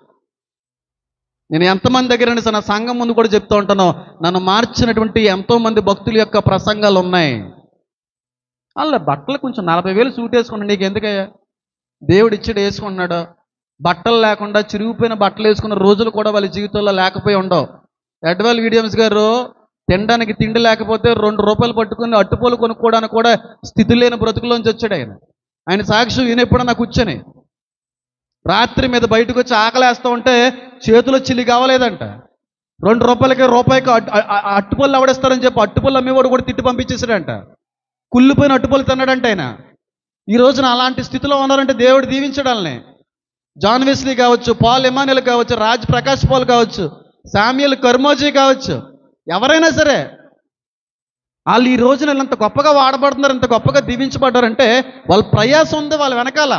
A: నేను ఎంతమంది దగ్గర అయినా సరే నా సంఘం ముందు కూడా చెప్తూ ఉంటాను నన్ను మార్చినటువంటి ఎంతో మంది భక్తుల యొక్క ప్రసంగాలు ఉన్నాయి వాళ్ళ బట్టలు కొంచెం నలభై వేలు సూట్ వేసుకున్నాడు నీకు ఎందుకయ్యా దేవుడు ఇచ్చాడు వేసుకున్నాడు బట్టలు లేకుండా చిరిగిపోయిన బట్టలు వేసుకున్న రోజులు కూడా వాళ్ళ జీవితంలో లేకపోయి ఉండవు ఎడ్వల్ విలియమ్స్ గారు తినడానికి తిండి లేకపోతే రెండు రూపాయలు పట్టుకుని అట్టుపోలు కొనుక్కోవడానికి కూడా స్థితి లేని బ్రతుకులోంచి వచ్చాడు ఆయన ఆయన సాక్షి ఈయన ఎప్పుడన్నా కూర్చొని రాత్రి మీద బయటకు వచ్చి ఆకలేస్తూ ఉంటే చేతిలో చిల్లి కావలేదంట రెండు రూపాయలకి రూపాయికి అట్టు- అ- అ- అట్టుపళ్ళు ఎవడేస్తారని చెప్పి అట్టుపళ్ళు అమ్మేవాడు కూడా తిట్టి పంపించేసాడంట కుళ్ళిపోయిన అట్టుపళ్ళు తిన్నాడంట ఆయన ఈ రోజున అలాంటి స్థితిలో ఉన్నారంటే దేవుడు దీవించడాలని జాన్ వెస్లీ కావచ్చు పాల్ ఎమానుయల్ కావచ్చు రాజ్ ప్రకాష్ పాల్ కావచ్చు శామ్యుల్ కర్మోజీ కావచ్చు ఎవరైనా సరే వాళ్ళు ఈ రోజున ఇంత గొప్పగా వాడబడుతున్నారు ఇంత గొప్పగా దీవించబడ్డారంటే వాళ్ళ ప్రయాసం ఉంది వాళ్ళ వెనకాల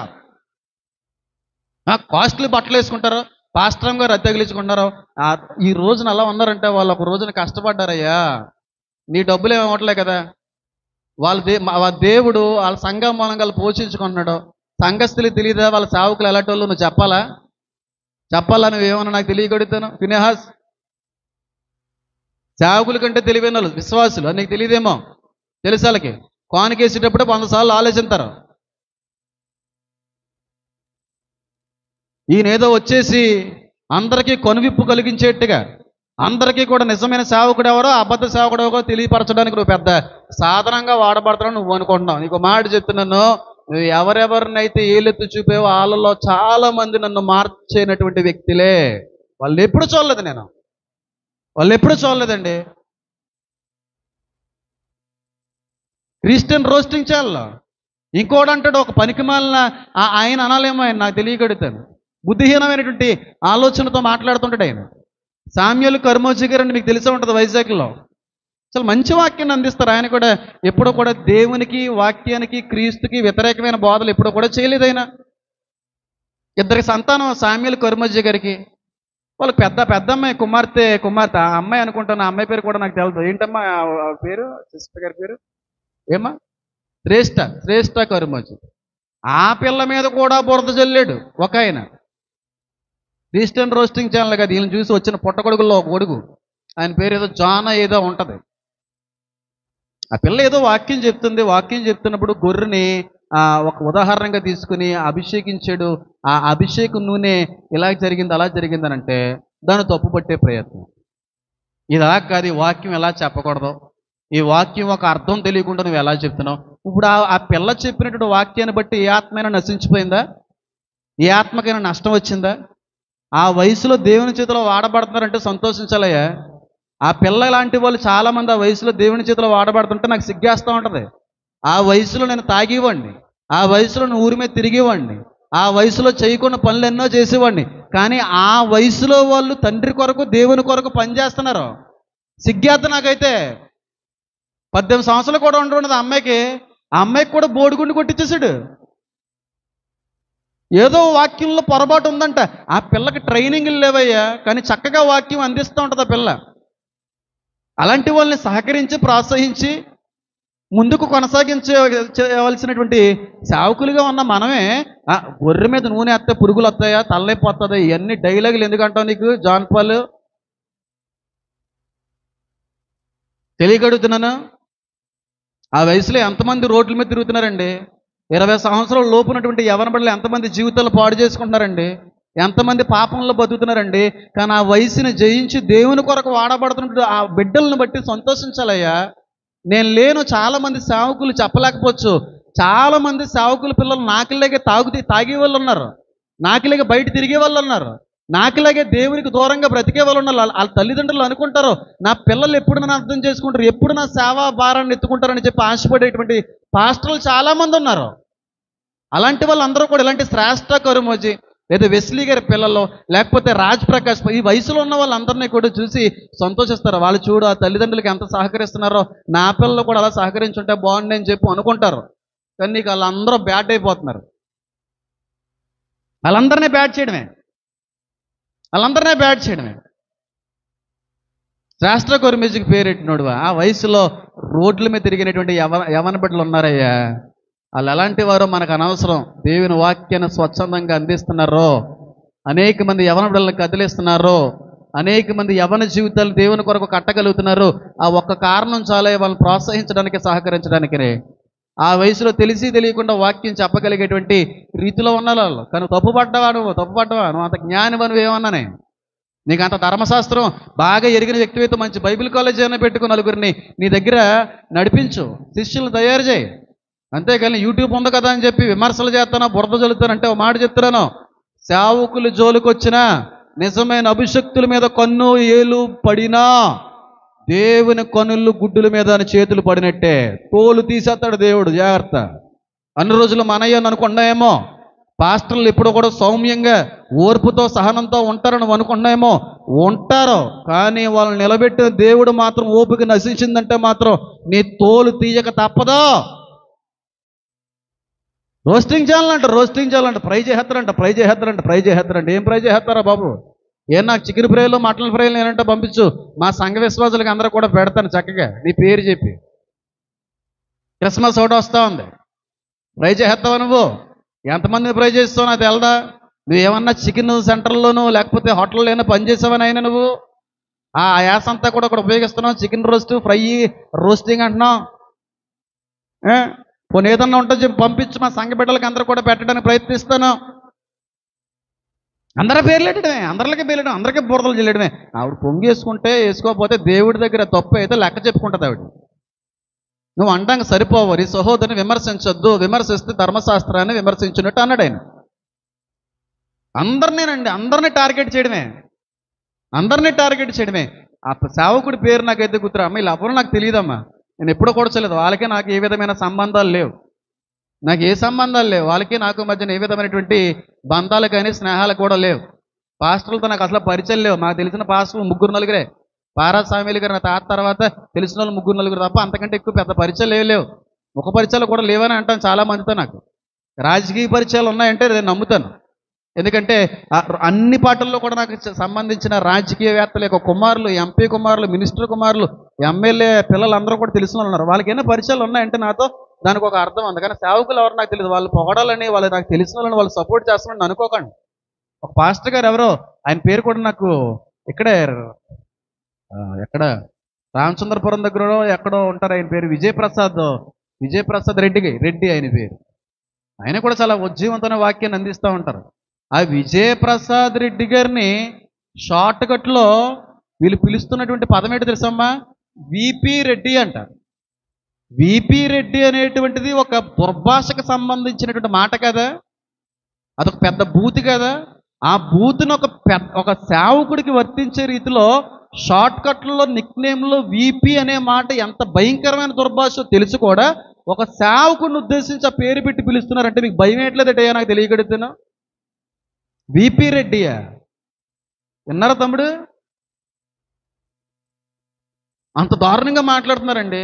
A: కాస్ట్లీ బట్టలు వేసుకుంటారు పాస్టరం గారు అద్దె తగిలించుకుంటారు ఆ, ఈ రోజున అలా ఉన్నారంటే వాళ్ళు ఒక రోజున కష్టపడ్డారయ్యా నీ డబ్బులు ఏమి ఇవ్వట్లే కదా వాళ్ళ దే మా- వాళ్ళ దేవుడు వాళ్ళ సంఘం మూలంగా వాళ్ళు పోషించుకుంటున్నాడు సంఘస్థులు తెలియదా వాళ్ళ సేవకులు ఎలాంటి వాళ్ళు నువ్వు చెప్పాలా చెప్పాలా నువ్వు ఏమన్నా నాకు తెలియగడుగుతాను ఫినేహాస్ సేవకుల కంటే తెలివైన వాళ్ళు విశ్వాసులు అది నీకు తెలియదేమో తెలుసు వాళ్ళకి కానుకేసేటప్పుడు వంద సార్లు ఆలోచిస్తారు ఈయన ఏదో వచ్చేసి అందరికీ కొనువిప్పు కలిగించేట్టుగా అందరికీ కూడా నిజమైన సేవకుడు ఎవరో అబద్ధ సేవకుడు ఎవరో తెలియపరచడానికి నువ్వు పెద్ద సాధనంగా వాడబడతావు నువ్వు అనుకుంటున్నావు నీకు మాట చెప్తున్నాను నువ్వు ఎవరెవరినైతే ఏలెత్తి చూపేవో వాళ్ళలో చాలా మంది నన్ను మార్చేనటువంటి వ్యక్తులే వాళ్ళు ఎప్పుడు చూడలేదు నేను వాళ్ళు ఎప్పుడు చూడలేదండి క్రిస్టియన్ రోస్టింగ్ ఛానల్ ఇంకోటి అంటాడు ఒక పనికి మాలిన ఆ- ఆయన అనాలేమో ఆయన నాకు తెలియగడుగుతాను బుద్ధిహీనమైనటువంటి ఆలోచనతో మాట్లాడుతుంటాడు ఆయన సామ్యులు కర్మోజీ గారు అని మీకు తెలిసే ఉంటుంది వైజాగ్లో అసలు మంచి వాక్యాన్ని అందిస్తారు ఆయన కూడా ఎప్పుడూ కూడా దేవునికి వాక్యానికి క్రీస్తుకి వ్యతిరేకమైన బోధలు ఎప్పుడూ కూడా చేయలేదు ఆయన ఇద్దరికి సంతానం సామ్యులు కర్మోజీ గారికి వాళ్ళకి పెద్ద పెద్ద అమ్మాయి కుమార్తె కుమార్తె ఆ అమ్మాయి అనుకుంటాను ఆ అమ్మాయి పేరు కూడా నాకు తెలియదు ఏంటమ్మా ఆ ఆ పేరు సిస్టర్ గారి పేరు ఏమా శ్రేష్ఠ శ్రేష్ఠ కరుమోజీ ఆ పిల్ల మీద కూడా బురద జల్లాడు ఒక ఆయన క్రిస్టియన్ రోస్టింగ్ ఛానల్ కదా ఈయన చూసి వచ్చిన పుట్టగొడుగుల్లో ఒక కొడుకు ఆయన పేరు ఏదో జాన్ ఏదో ఉంటుంది ఆ పిల్ల ఏదో వాక్యం చెప్తుంది వాక్యం చెప్తున్నప్పుడు గొర్రెని ఆ, ఒక ఉదాహరణగా తీసుకుని అభిషేకించాడు ఆ అభిషేక నూనె ఇలా జరిగింది అలా జరిగిందని అంటే దాన్ని తప్పు పట్టే ప్రయత్నం ఇది అలా కాదు ఈ వాక్యం ఎలా చెప్పకూడదు ఈ వాక్యం ఒక అర్థం తెలియకుండా నువ్వు ఎలా చెప్తున్నావు ఇప్పుడు ఆ ఆ పిల్ల చెప్పినటువంటి వాక్యాన్ని బట్టి ఏ ఆత్మైనా నశించిపోయిందా ఏ ఆత్మకైనా నష్టం వచ్చిందా ఆ వయసులో దేవుని చేతిలో వాడబడుతున్నారంటే సంతోషించాలయ్యా ఆ పిల్ల లాంటి వాళ్ళు చాలా మంది ఆ వయసులో దేవుని చేతిలో వాడబడుతుంటే నాకు సిగ్గేస్తూ ఉంటుంది ఆ వయసులో నేను తాగేవాడిని ఆ వయసులో నేను ఊరి మీద తిరిగేవాడిని ఆ వయసులో చేయకుండా పనులు ఎన్నో చేసేవాడిని కానీ ఆ వయసులో వాళ్ళు తండ్రి కొరకు దేవుని కొరకు పనిచేస్తున్నారు సిగ్గేత నాకైతే పద్దెనిమిది సంవత్సరాలు కూడా ఉండదు ఆ అమ్మాయికి ఆ అమ్మాయికి కూడా బోడిగుండి కొట్టించేసాడు ఏదో వాక్యంలో పొరపాటు ఉందంట ఆ పిల్లకి ట్రైనింగ్లు లేవయ్యా కానీ చక్కగా వాక్యం అందిస్తూ ఉంటుంది ఆ పిల్ల అలాంటి వాళ్ళని సహకరించి ప్రోత్సహించి ముందుకు కొనసాగించవలసినటువంటి సేవకులుగా ఉన్న మనమే ఆ, గొర్రె మీద నూనె వస్తే పురుగులు వస్తాయా తలనొప్పి వస్తుందా ఇవన్నీ డైలాగులు ఎందుకంటావు నీకు జాన్ పాల్ తెలియగడుగుతున్నాను ఆ వయసులో ఎంతమంది రోడ్ల మీద తిరుగుతున్నారండి ఇరవై సంవత్సరాల లోపునటువంటి యవన బిడ్డలు ఎంతమంది జీవితాలు పాడు చేసుకుంటున్నారండి ఎంతమంది పాపంలో బతుకుతున్నారండి కానీ ఆ వయసుని జయించి దేవుని కొరకు వాడబడుతున్నట్టు ఆ బిడ్డలను బట్టి సంతోషించాలయ్యా నేను లేను చాలా మంది సేవకులు చెప్పలేకపోవచ్చు చాలా మంది సేవకుల పిల్లలు నాకిలాగే తాగుతీ తాగే వాళ్ళు ఉన్నారు నాకిలాగే బయట తిరిగే వాళ్ళు ఉన్నారు నాకిలాగే దేవునికి దూరంగా బ్రతికే వాళ్ళు ఉన్నారు వాళ్ళ వాళ్ళ తల్లిదండ్రులు అనుకుంటారు నా పిల్లలు ఎప్పుడు నన్ను అర్థం చేసుకుంటారు ఎప్పుడు నా సేవా భారాన్ని ఎత్తుకుంటారని చెప్పి ఆశపడేటువంటి పాస్టర్లు చాలా మంది ఉన్నారు అలాంటి వాళ్ళందరూ కూడా ఇలాంటి శ్రేష్ట కరుమోజీ లేదా వెస్లీ గారి పిల్లలు లేకపోతే రాజ్ ప్రకాష్ ఈ వయసులో ఉన్న వాళ్ళందరినీ కూడా చూసి సంతోషిస్తారు వాళ్ళు చూడు ఆ తల్లిదండ్రులకి ఎంత సహకరిస్తున్నారో నా పిల్లలు కూడా అలా సహకరించుంటే బాగుండి అని చెప్పి అనుకుంటారు కానీ నీకు వాళ్ళందరూ బ్యాడ్ అయిపోతున్నారు వాళ్ళందరినీ బ్యాడ్ చేయడమే వాళ్ళందరినీ బ్యాడ్ చేయడమే శాస్త్ర కొరిమిజికి పేరెట్టినోడు ఆ వయసులో రోడ్ల మీద తిరిగినటువంటి యవన యవన బిడ్డలు ఉన్నారయ్యా వాళ్ళు ఎలాంటి వారో మనకు అనవసరం దేవుని వాక్యాన్ని స్వచ్ఛందంగా అందిస్తున్నారో అనేక మంది యవన బిడ్డలను కదిలిస్తున్నారో అనేక మంది యవన జీవితాలు దేవుని కొరకు కట్టగలుగుతున్నారు ఆ ఒక్క కారణం చాలే వాళ్ళని ప్రోత్సహించడానికి సహకరించడానికి ఆ వయసులో తెలిసి తెలియకుండా వాక్యం చెప్పగలిగేటువంటి రీతిలో ఉన్న వాళ్ళు కానీ తప్పుపడ్డవా నువ్వు తప్పుపడ్డవా నువ్వు అంత జ్ఞానివా నువ్వు ఏమన్నానే నీకు అంత ధర్మశాస్త్రం బాగా ఎరిగిన వ్యక్తివేత్త మంచి బైబిల్ కాలేజ్ అయినా పెట్టుకుని నలుగురిని నీ దగ్గర నడిపించు శిష్యులను తయారు చేయి అంతేకాని యూట్యూబ్ ఉంది కదా అని చెప్పి విమర్శలు చేస్తాను బురద చల్లుతాను అంటే ఒక మాట చెప్తున్నాను సేవకులు జోలికొచ్చినా నిజమైన అభిషక్తుల మీద కన్ను ఏలు పడినా దేవుని కనులు గుడ్డుల మీద అని చేతులు పడినట్టే తోలు తీసేస్తాడు దేవుడు జాగ్రత్త అన్ని రోజులు మనయ్యని అనుకున్నాయేమో పాస్టర్లు ఇప్పుడు కూడా సౌమ్యంగా ఓర్పుతో సహనంతో ఉంటారని అనుకున్నాయేమో ఉంటారు కానీ వాళ్ళని నిలబెట్టిన దేవుడు మాత్రం ఓపిక నశించిందంటే మాత్రం నీ తోలు తీయక తప్పదో రోస్టింగ్ ఛానల్ అంట రోస్టింగ్ ఛానల్ అంట ఫ్రై చేస్తారంట ఫ్రై చేస్తారంట ఫ్రై చేస్తారంట ఏం ఫ్రై చేస్తారా బాబు ఏం నాకు చికెన్ ఫ్రైలు మటన్ ఫ్రైలు నేనంటే పంపించు మా సంఘ విశ్వాసులకి అందరూ కూడా పెడతాను చక్కగా నీ పేరు చెప్పి క్రిస్మస్ ఒకటి వస్తూ ఉంది ఫ్రై చేస్తావా నువ్వు ఎంతమందిని ఫ్రై చేస్తావు నాకు తెలదా నువ్వు ఏమన్నా చికెన్ సెంటర్లోనూ లేకపోతే హోటల్లోనూ పని చేసావని అయినా నువ్వు ఆ యాస అంతా కూడా ఇక్కడ ఉపయోగిస్తున్నావు చికెన్ రోస్ట్ ఫ్రై రోస్టింగ్ అంటున్నావు ఏ? పోనీ ఏదన్నా ఉంటే చెప్పి పంపించు మా సంఘ బిడ్డలకి అందరూ కూడా పెట్టడానికి ప్రయత్నిస్తాను అందరి పేర్లు పెట్టడమే అందరికి పేర్లు అందరికీ బురదలు చెల్లడమే ఆవిడ పొంగి వేసుకుంటే వేసుకోకపోతే దేవుడి దగ్గర తప్పు అయితే లెక్క చెప్పుకుంటుంది ఆవిడ నువ్వు అంటాక సరిపోవు నీ సహోదరిని విమర్శించొద్దు విమర్శిస్తే ధర్మశాస్త్రాన్ని విమర్శించినట్టు అన్నాడు ఆయన అందరినేనండి అందరినీ టార్గెట్ చేయడమే అందరినీ టార్గెట్ చేయడమే ఆ సేవకుడి పేరు నాకైతే గుర్తురా అమ్మ వీళ్ళు ఎవరు నాకు తెలియదమ్మా నేను ఎప్పుడూ కూడా చేయలేదు వాళ్ళకి నాకు ఏ విధమైన సంబంధాలు లేవు నాకు ఏ సంబంధాలు లేవు వాళ్ళకి నాకు మధ్యన ఏ విధమైనటువంటి బంధాలు కానీ స్నేహాలు కూడా లేవు పాస్టర్లతో నాకు అసలు పరిచయం లేవు నాకు తెలిసిన పాస్టర్లు ముగ్గురు నలుగురే పారాస్వామిలు గారు నా తాత తర్వాత తెలిసిన వాళ్ళు ముగ్గురు నలుగురు తప్ప అంతకంటే ఎక్కువ పెద్ద పరిచయాలు లేవు లేవు ఒక పరిచయాలు కూడా లేవని అంటాను చాలా మందితో నాకు రాజకీయ పరిచయాలు ఉన్నాయంటే నేను నమ్ముతాను ఎందుకంటే ఆ అన్ని పార్టీల్లో కూడా నాకు చ- సంబంధించిన రాజకీయవేత్తల యొక్క కుమారులు ఎంపీ కుమారులు మినిస్టర్ కుమారులు ఎమ్మెల్యే పిల్లలందరూ కూడా తెలిసిన వాళ్ళు ఉన్నారు వాళ్ళకి ఏమైనా పరిచయాలు ఉన్నాయంటే నాతో దానికి ఒక అర్థం ఉంది కానీ సేవకులు ఎవరు నాకు తెలియదు వాళ్ళు పొగడాలని వాళ్ళు నాకు తెలిసిన వాళ్ళని వాళ్ళు సపోర్ట్ చేస్తున్నారని అనుకోకండి ఒక పాస్టర్ గారు ఎవరో ఆయన పేరు కూడా నాకు ఇక్కడే ఆ, ఎక్కడ రామచంద్రపురం దగ్గర ఎక్కడో ఉంటారు ఆయన పేరు విజయప్రసాద్ విజయప్రసాద్ రెడ్డికి రెడ్డి ఆయన పేరు ఆయన కూడా చాలా ఉజ్జీవంతమైన వాక్యాన్ని అందిస్తూ ఉంటారు ఆ విజయప్రసాద్ రెడ్డి గారిని షార్ట్ కట్లో వీళ్ళు పిలుస్తున్నటువంటి పదం ఏంటో తెలుసమ్మా విపి రెడ్డి అంటారు విపి రెడ్డి అనేటువంటిది ఒక దుర్భాషకు సంబంధించినటువంటి మాట కదా అదొక పెద్ద బూత్ కదా ఆ బూత్ని ఒక పెద్ద ఒక సేవకుడికి వర్తించే రీతిలో షార్ట్ కట్లలో నిక్ నేమ్లో విపి అనే మాట ఎంత భయంకరమైన దుర్భాష తెలుసు కూడా ఒక సేవకుడిని ఉద్దేశించి ఆ పేరు పెట్టి పిలుస్తున్నారంటే మీకు భయం ఏంట్లేదటయ్యా నాకు తెలియగడుగుతున్నా విపి రెడ్డియా విన్నారా తమ్ముడు అంత దారుణంగా మాట్లాడుతున్నారండి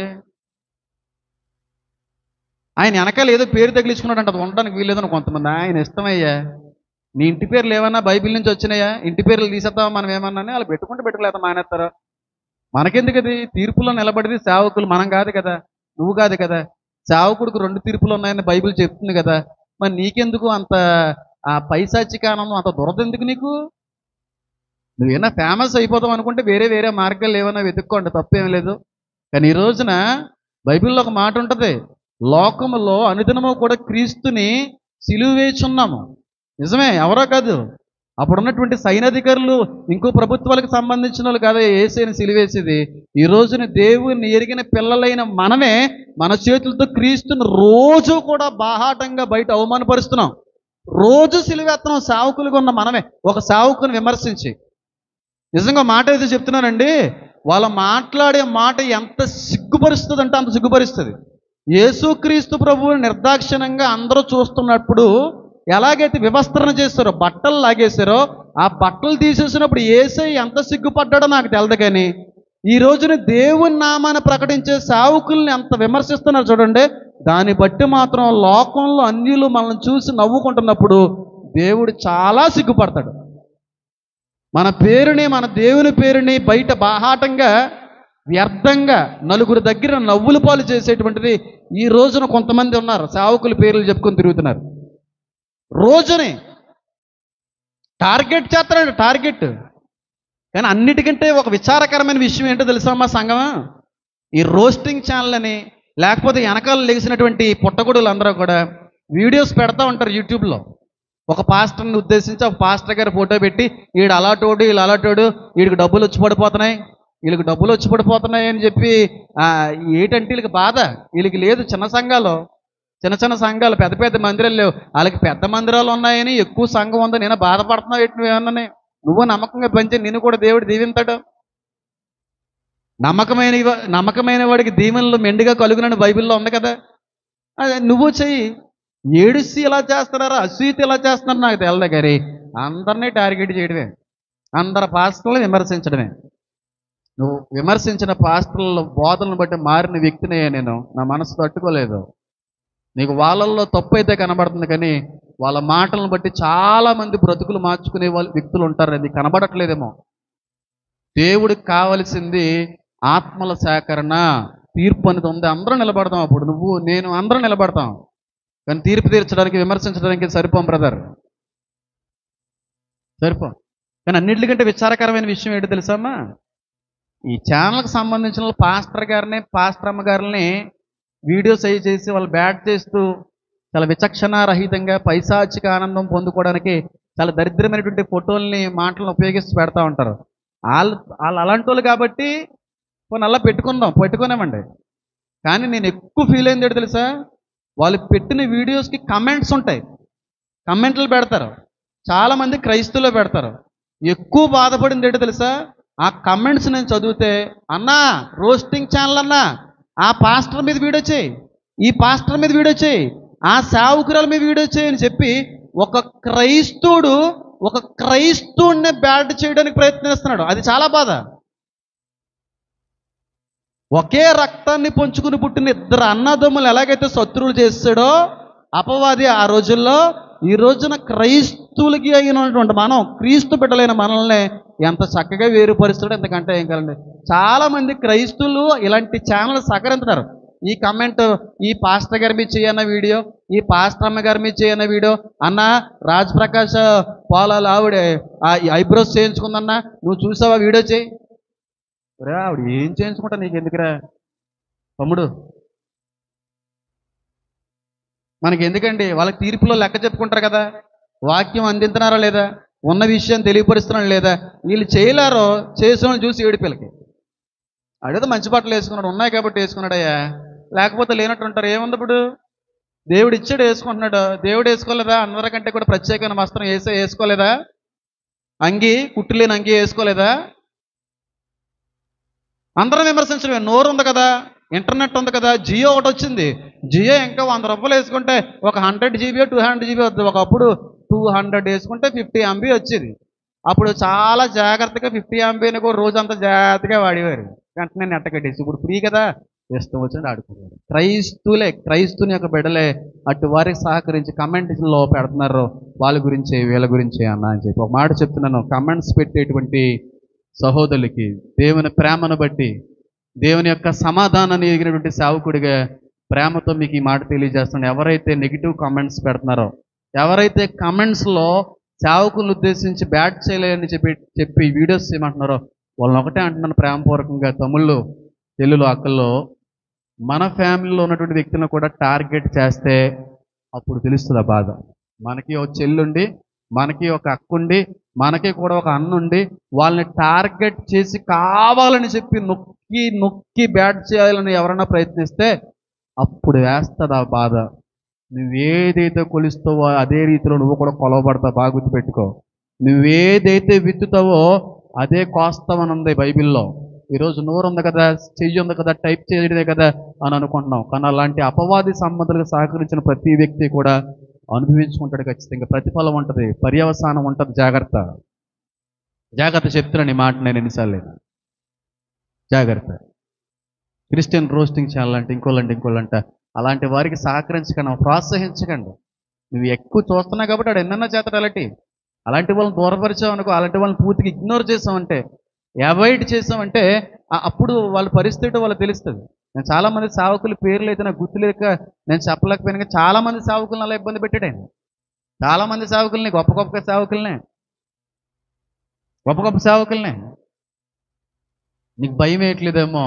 A: ఆయన వెనకాల ఏదో పేరు తగిలించుకున్నాడంట అది ఉండడానికి వీల్లేదని కొంతమంది ఆయన ఇష్టమయ్యా నీ ఇంటి పేర్లు ఏమన్నా బైబిల్ నుంచి వచ్చినాయా ఇంటి పేర్లు తీసేద్దామా మనం ఏమన్నా వాళ్ళు పెట్టుకుంటే పెట్టుకోలేదా మానేస్తారా మనకెందుకు అది తీర్పులో నిలబడిది సేవకులు మనం కాదు కదా నువ్వు కాదు కదా సేవకుడికి రెండు తీర్పులు ఉన్నాయని బైబిల్ చెప్తుంది కదా మరి నీకెందుకు అంత ఆ పైశాచిక ఆనందం అంత దురద ఎందుకు నీకు నువ్వేనా ఫేమస్ అయిపోతాం అనుకుంటే వేరే వేరే మార్గాలు ఏమైనా వెతుక్కోండి తప్పేం లేదు కానీ ఈ రోజున బైబిల్లో ఒక మాట ఉంటుంది లోకములో అనుదినము కూడా క్రీస్తుని సిలువ వేచున్నాము నిజమే ఎవరో కాదు అప్పుడు ఉన్నటువంటి సైనాధికారులు ఇంకో ప్రభుత్వాలకు సంబంధించిన వాళ్ళు కాదు ఏసైని సిలివేసేది ఈ రోజున దేవుని ఎరిగిన పిల్లలైన మనమే మన చేతులతో క్రీస్తుని రోజు కూడా బాహాటంగా బయట అవమానపరుస్తున్నాం రోజు సిలివేస్తున్నాం సేవకులుగా ఉన్న మనమే ఒక సేవకుని విమర్శించి నిజంగా మాట అయితే చెప్తున్నానండి వాళ్ళు మాట్లాడే మాట ఎంత సిగ్గుపరుస్తుంది అంటే అంత సిగ్గుపరుస్తుంది యేసుక్రీస్తు ప్రభువు నిర్దాక్షిణంగా అందరూ చూస్తున్నప్పుడు ఎలాగైతే వివస్త్రణ చేస్తారో బట్టలు లాగేశారో ఆ బట్టలు తీసేసినప్పుడు ఏసై ఎంత సిగ్గుపడ్డాడో నాకు తెలదు కానీ ఈ రోజున దేవుని నామాన్ని ప్రకటించే సావుకుల్ని ఎంత విమర్శిస్తున్నారు చూడండి దాన్ని బట్టి మాత్రం లోకంలో అన్యులు మనల్ని చూసి నవ్వుకుంటున్నప్పుడు దేవుడు చాలా సిగ్గుపడతాడు మన పేరుని మన దేవుని పేరుని బయట బాహాటంగా వ్యర్థంగా నలుగురు దగ్గర నవ్వుల పాలు చేసేటువంటిది ఈ రోజున కొంతమంది ఉన్నారు సేవకుల పేర్లు చెప్పుకొని తిరుగుతున్నారు రోజుని టార్గెట్ చేస్తాడు టార్గెట్ కానీ అన్నిటికంటే ఒక విచారకరమైన విషయం ఏంటో తెలుసా మా సంగమా ఈ రోస్టింగ్ ఛానల్ అని లేకపోతే వెనకాల లెగిసినటువంటి పుట్టగొడులు అందరూ కూడా వీడియోస్ పెడతా ఉంటారు యూట్యూబ్లో ఒక పాస్టర్ని ఉద్దేశించి ఒక పాస్టర్ గారి ఫోటో పెట్టి వీడు అలాటోడు వీళ్ళు అలాటోడు వీడికి డబ్బులు వచ్చి పడిపోతున్నాయి వీళ్ళకి డబ్బులు వచ్చి పడిపోతున్నాయి అని చెప్పి ఆ, ఏంటంటే వీళ్ళకి బాధ వీళ్ళకి లేదు చిన్న సంఘాలు చిన్న చిన్న సంఘాలు పెద్ద పెద్ద మందిరాలు లేవు వాళ్ళకి పెద్ద మందిరాలు ఉన్నాయని ఎక్కువ సంఘం ఉందని నేను బాధపడుతున్నావు ఏంటి నువ్వేమన్నా నువ్వు నమ్మకంగా పెంచి నిన్ను కూడా దేవుడు దీవింతాడు నమ్మకమైన ఇవ- నమ్మకమైన వాడికి దీవెనలు మెండుగా కలుగునని బైబిల్లో ఉంది కదా అదే నువ్వు చెయ్యి ఏడుసి ఇలా చేస్తున్నారు అసూయత ఇలా చేస్తున్నారు నాకు తెలదు గారి అందరినీ టార్గెట్ చేయడమే అందరి పాస్టర్లను విమర్శించడమే నువ్వు విమర్శించిన పాస్టర్ల బోధనను బట్టి మారిన వ్యక్తినే నేను నా మనసు తట్టుకోలేదు నీకు వాళ్ళల్లో తప్పు అయితే కనబడుతుంది కానీ వాళ్ళ మాటలను బట్టి చాలా మంది బ్రతుకులు మార్చుకునే వాళ్ళు వ్యక్తులు ఉంటారు అది కనబడట్లేదేమో దేవుడికి కావలసింది ఆత్మల సేకరణ తీర్పు అనేది ఉంది అందరం నిలబడతాం అప్పుడు నువ్వు నేను అందరం నిలబడతాం కానీ తీర్పు తీర్చడానికి విమర్శించడానికి సరిపోం బ్రదర్ సరిపోం కానీ అన్నిటికంటే విచారకరమైన విషయం ఏంటో తెలుసామా ఈ ఛానల్కి సంబంధించిన వాళ్ళు పాస్టర్ గారిని పాస్టర్ అమ్మ గారిని వీడియోస్ అవి చేసి వాళ్ళు బ్యాట్ చేస్తూ చాలా విచక్షణ రహితంగా పైశాచిక ఆనందం పొందుకోవడానికి చాలా దరిద్రమైనటువంటి ఫోటోల్ని మాటలను ఉపయోగిస్తూ పెడతా ఉంటారు వాళ్ళు వాళ్ళు అలాంటి వాళ్ళు కాబట్టి పోనీ అలా పెట్టుకుందాం పెట్టుకున్నామండి కానీ నేను ఎక్కువ ఫీల్ అయింది ఏంటో తెలుసా వాళ్ళు పెట్టిన వీడియోస్కి కమెంట్స్ ఉంటాయి కమెంట్లు పెడతారు చాలామంది క్రైస్తవులో పెడతారు ఎక్కువ బాధపడింది ఏంటో తెలుసా ఆ కమెంట్స్ నేను చదివితే అన్నా రోస్టింగ్ ఛానల్ అన్నా ఆ పాస్టర్ మీద వీడియో చేయి ఈ పాస్టర్ మీద వీడియో చేయి ఆ సావుకురాల మీద వీడియో చేయి అని చెప్పి ఒక క్రైస్తవుడు ఒక క్రైస్తవుడిని బ్యాడ్ చేయడానికి ప్రయత్నిస్తున్నాడు అది చాలా బాధ ఒకే రక్తాన్ని పంచుకుని పుట్టిన ఇద్దరు అన్నదమ్ములు ఎలాగైతే శత్రువులు చేస్తాడో అపవాది ఆ రోజుల్లో ఈ రోజున క్రైస్తువులకి అయినటువంటి మనం క్రీస్తు బిడ్డలైన మనల్ని ఎంత చక్కగా వేరుపరుస్తాడో ఎంతకంటే ఏం కాదండి చాలా మంది క్రైస్తువులు ఇలాంటి ఛానల్ సహకరించున్నారు ఈ కమెంట్ ఈ పాస్టర్ గారి మీద చేయన్న వీడియో ఈ పాస్టర్ అమ్మ గారి మీద చేయన్న వీడియో అన్న రాజ్ ప్రకాష్ పోలాలు ఆవిడ ఆ ఐబ్రోస్ చేయించుకుందన్నా నువ్వు చూసావా వీడియో చేయి ఒరే ఆవిడ ఏం చేయించుకుంటా నీకు ఎందుకురా తమ్ముడు మనకి ఎందుకండి వాళ్ళకి తీర్పులో లెక్క చెప్పుకుంటారు కదా వాక్యం అందించున్నారా లేదా ఉన్న విషయం తెలియపరుస్తున్నాడు లేదా వీళ్ళు చేయలేరో చేసిన వాళ్ళని చూసి ఏడిపిల్లకి అడిగితే మంచి బట్టలు వేసుకున్నాడు ఉన్నాయి కాబట్టి వేసుకున్నాడయ్యా లేకపోతే లేనట్టు ఉంటారు ఏముంది ఇప్పుడు దేవుడు ఇచ్చాడు వేసుకుంటున్నాడు దేవుడు వేసుకోలేదా అందరికంటే కూడా ప్రత్యేకమైన వస్త్రం వేసే వేసుకోలేదా అంగి కుట్టులేని అంగి వేసుకోలేదా అందరం విమర్శించడమే నోరు ఉంది కదా ఇంటర్నెట్ ఉంది కదా జియో ఒకటి వచ్చింది జియో ఇంకా వంద రూపాయలు వేసుకుంటే ఒక hundred GB two hundred GB వద్దు ఒకప్పుడు టూ హండ్రెడ్ వేసుకుంటే ఫిఫ్టీ ఎంబీ వచ్చేది అప్పుడు చాలా జాగ్రత్తగా ఫిఫ్టీ ఎంబీని కూడా రోజంతా జాగ్రత్తగా వాడేవారు వెంటనే నెట్ట కట్టేసి ఇప్పుడు ఫ్రీ కదా ఇష్టం వచ్చినట్టు ఆడుకునేవారు క్రైస్తులే క్రైస్తుని యొక్క బిడ్డలే అటు వారికి సహకరించి కమెంట్స్లో పెడుతున్నారు వాళ్ళ గురించి వీళ్ళ గురించి అన్న అని చెప్పి ఒక మాట చెప్తున్నాను కమెంట్స్ పెట్టేటువంటి సహోదరులకి దేవుని ప్రేమను బట్టి దేవుని యొక్క సమాధానాన్ని ఎగినటువంటి సేవకుడిగా ప్రేమతో మీకు ఈ మాట తెలియజేస్తున్నాను ఎవరైతే నెగిటివ్ కామెంట్స్ పెడుతున్నారో ఎవరైతే కమెంట్స్లో సేవకులను ఉద్దేశించి బ్యాట్ చేయలేదని చెప్పి చెప్పి వీడియోస్ చేయమంటున్నారో వాళ్ళని ఒకటే అంటున్నాను ప్రేమపూర్వకంగా తమ్ముళ్ళు చెల్లులు అక్కల్లో మన ఫ్యామిలీలో ఉన్నటువంటి వ్యక్తులను కూడా టార్గెట్ చేస్తే అప్పుడు తెలుస్తుంది ఆ బాధ మనకి ఒక చెల్లుండి మనకి ఒక అక్కుండి మనకి కూడా ఒక అన్నుండి వాళ్ళని టార్గెట్ చేసి కావాలని చెప్పి నొక్కి నొక్కి బ్యాట్ చేయాలని ఎవరైనా ప్రయత్నిస్తే అప్పుడు వేస్తుంది ఆ బాధ నువ్వేదైతే కొలుస్తావో అదే రీతిలో నువ్వు కూడా కొలవబడతావు బాగా గుర్తుపెట్టుకో నువ్వేదైతే విత్తుతావో అదే కోస్తామని ఉంది బైబిల్లో ఈరోజు నోరు ఉంది కదా చెయ్యి ఉంది కదా టైప్ చేయడమే కదా అని అనుకుంటున్నాం కానీ అలాంటి అపవాది సంబంధాలకు సహకరించిన ప్రతి వ్యక్తి కూడా అనుభవించుకుంటాడు ఖచ్చితంగా ప్రతిఫలం ఉంటుంది పర్యవసానం ఉంటుంది జాగ్రత్త జాగ్రత్త చెప్తున్నాను ఈ మాట నేను ఎన్నిసార్లు జాగ్రత్త క్రిస్టియన్ రోస్టింగ్ ఛానల్ అంటే ఇంకోళ్ళంటే ఇంకోళ్ళంట అలాంటి వారికి సహకరించకండి ప్రోత్సహించకండి నువ్వు ఎక్కువ చూస్తున్నావు కాబట్టి వాడు ఎన్నన్నా చేస్తాడు అలాంటి అలాంటి వాళ్ళని దూరపరిచావు అనుకో అలాంటి వాళ్ళని పూర్తిగా ఇగ్నోర్ చేసామంటే అవాయిడ్ చేసామంటే ఆ- అప్పుడు వాళ్ళ పరిస్థితి వాళ్ళకి తెలుస్తుంది నేను చాలా మంది సావకుల పేర్లు అయితే నాకు గుర్తులేక నేను చెప్పలేకపోయినా కానీ చాలా మంది సావకులను అలా ఇబ్బంది పెట్టాడు ఆయన చాలా మంది సావకుల్ని గొప్ప గొప్ప సావకుల్నే గొప్ప గొప్ప సావకుల్నే నీకు భయం వేయట్లేదేమో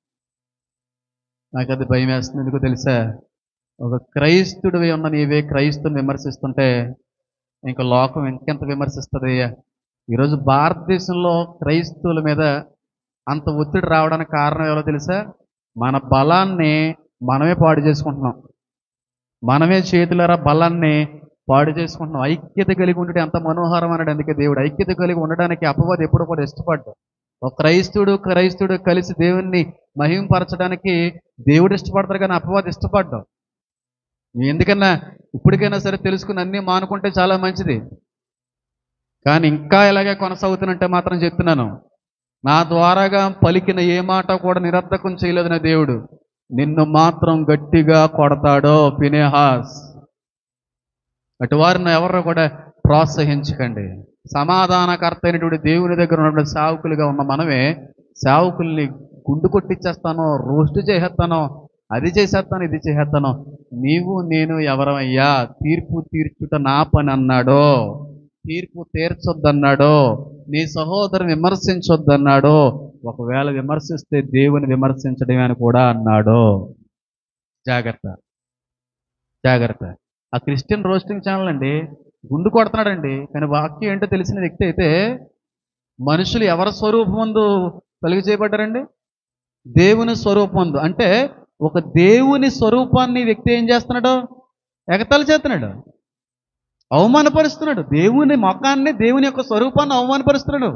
A: నాకు అది భయం వేస్తుంది ఎందుకో తెలుసా ఒక క్రైస్తుడివి ఉన్న నీవే క్రైస్తుని విమర్శిస్తుంటే ఇంకా లోకం ఇంకెంత విమర్శిస్తుంది ఈరోజు భారతదేశంలో క్రైస్తవుల మీద అంత ఒత్తిడి రావడానికి కారణం ఎవరో తెలుసా మన బలాన్ని మనమే పాడు చేసుకుంటున్నాం మనమే చేతులారా బలాన్ని పాడు చేసుకుంటున్నాం ఐక్యత కలిగి ఉండటం ఎంత మనోహరం అన్నాడు అందుకే దేవుడు ఐక్యత కలిగి ఉండడానికి అపవాది ఎప్పుడు కూడా ఇష్టపడ్డాడు ఒక క్రైస్తుడు క్రైస్తుడు కలిసి దేవుణ్ణి మహింపరచడానికి దేవుడు ఇష్టపడతారు కానీ అపవాది ఇష్టపడ్డాం నువ్వు ఎందుకన్నా ఇప్పటికైనా సరే తెలుసుకుని అన్నీ మానుకుంటే చాలా మంచిది కానీ ఇంకా ఇలాగే కొనసాగుతున్నంటే మాత్రం చెప్తున్నాను నా ద్వారాగా పలికిన ఏ మాట కూడా నిరర్ధకం చేయలేదు నా దేవుడు నిన్ను మాత్రం గట్టిగా కొడతాడో పినేహాస్ అటు వారిని ఎవరు కూడా ప్రోత్సహించకండి సమాధానకర్త అయినటువంటి దేవుని దగ్గర ఉన్నటువంటి సావుకులుగా ఉన్న మనమే సావుకుల్ని గుండు కొట్టించేస్తాను రోస్ట్ చేసేస్తాను అది చేసేస్తాను ఇది చేసేస్తాను నీవు నేను ఎవరమయ్యా తీర్పు తీర్చుట నా పని అన్నాడో తీర్పు తీర్చొద్దన్నాడో నీ సహోదరుని విమర్శించొద్దన్నాడో ఒకవేళ విమర్శిస్తే దేవుని విమర్శించడమే అని కూడా అన్నాడు జాగ్రత్త జాగ్రత్త ఆ క్రిస్టియన్ రోస్టింగ్ ఛానల్ అండి గుండు కొడుతున్నాడండి కానీ వాక్యం ఏంటో తెలిసిన వ్యక్తి అయితే మనుషులు ఎవరి స్వరూపమందు కలిగి చేయబడ్డారండి దేవుని స్వరూపమందు అంటే ఒక దేవుని స్వరూపాన్ని ఈ వ్యక్తి ఏం చేస్తున్నాడు ఎగతాళి చేస్తున్నాడు అవమానపరుస్తున్నాడు దేవుని మొఖాన్ని దేవుని యొక్క స్వరూపాన్ని అవమానపరుస్తున్నాడు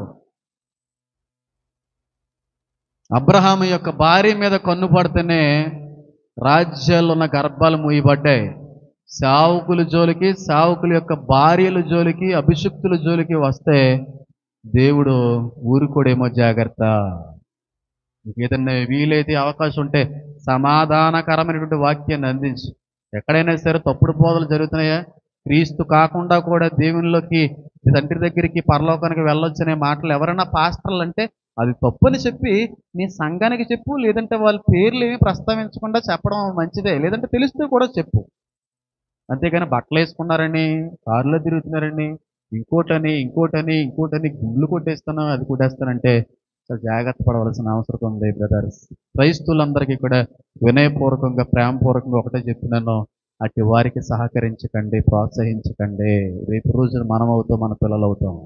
A: అబ్రహాము యొక్క భార్య మీద కన్ను పడితేనే రాజ్యాల్లో ఉన్న గర్భాలు మూయబడ్డాయి సావుకుల జోలికి సావుకుల యొక్క భార్యల జోలికి అభిషక్తుల జోలికి వస్తే దేవుడు ఊరుకోడేమో జాగ్రత్త నీకు ఏదన్నా వీలైతే అవకాశం ఉంటే సమాధానకరమైనటువంటి వాక్యాన్ని అందించు ఎక్కడైనా సరే తప్పుడు బోధలు జరుగుతున్నాయా క్రీస్తు కాకుండా కూడా దేవునిలోకి తండ్రి దగ్గరికి పరలోకానికి వెళ్ళొచ్చనే మాటలు ఎవరైనా పాస్టర్లు అంటే అది తప్పని చెప్పి నీ సంఘానికి చెప్పు లేదంటే వాళ్ళ పేర్లు ఏమి ప్రస్తావించకుండా చెప్పడం మంచిదే లేదంటే తెలుస్తూ కూడా చెప్పు అంతేగాని బట్టలు వేసుకున్నారని కారులో తిరుగుతున్నారని ఇంకోటని ఇంకోటని ఇంకోటని గుళ్ళు కొట్టేస్తాను అది కొట్టేస్తానంటే చాలా జాగ్రత్త పడవలసిన అవసరం ఉంది బ్రదర్స్ క్రైస్తువులందరికీ కూడా వినయపూర్వకంగా ప్రేమపూర్వకంగా ఒకటే చెప్తున్నాను అటు వారికి సహకరించకండి ప్రోత్సహించకండి రేపు రోజున మనం అవుతాం మన పిల్లలు అవుతాం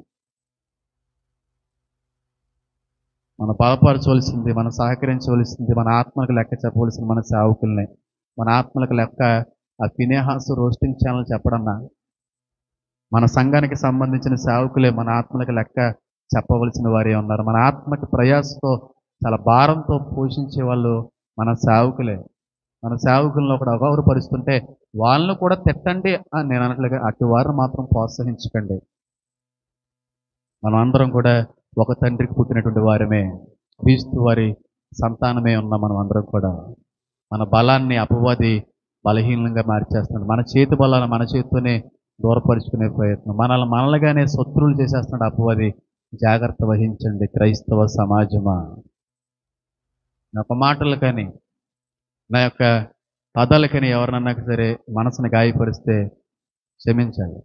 A: మనం బలపరచవలసింది మనం సహకరించవలసింది మన ఆత్మలకు లెక్క చెప్పవలసింది మన సేవకుల్ని మన ఆత్మలకు లెక్క ఆ ఫినేహాస్ రోస్టింగ్ ఛానల్ చెప్పడన్నా మన సంఘానికి సంబంధించిన సేవకులే మన ఆత్మలకు లెక్క చెప్పవలసిన వారే ఉన్నారు మన ఆత్మకి ప్రయాసతో చాలా భారంతో పోషించే వాళ్ళు మన సేవకులే మన సేవకులను ఒకటి అగౌరవపరుస్తుంటే వాళ్ళను కూడా తిట్టండి అని నేను అనట్లుగా అటు వారిని మాత్రం ప్రోత్సహించకండి మనం అందరం కూడా ఒక తండ్రికి పుట్టినటువంటి వారమే క్రీస్తు వారి సంతానమే ఉన్నాం మనం అందరం కూడా మన బలాన్ని అపవాది బలహీనంగా మార్చేస్తున్నాడు మన చేతి బలాన్ని మన చేతితోనే దూరపరుచుకునే ప్రయత్నం మనల్ని మనలుగానే శత్రువులు చేసేస్తున్నాడు అపవాది జాగ్రత్త వహించండి క్రైస్తవ సమాజమా నా ఒక మాటలు కానీ నా యొక్క పదాలకని ఎవరినన్నా సరే మనసుని గాయపరిస్తే క్షమించాలి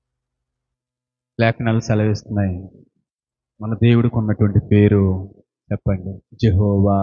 A: లేఖనాలు సెలవిస్తున్నాయి మన దేవుడికి ఉన్నటువంటి పేరు చెప్పండి జెహోవా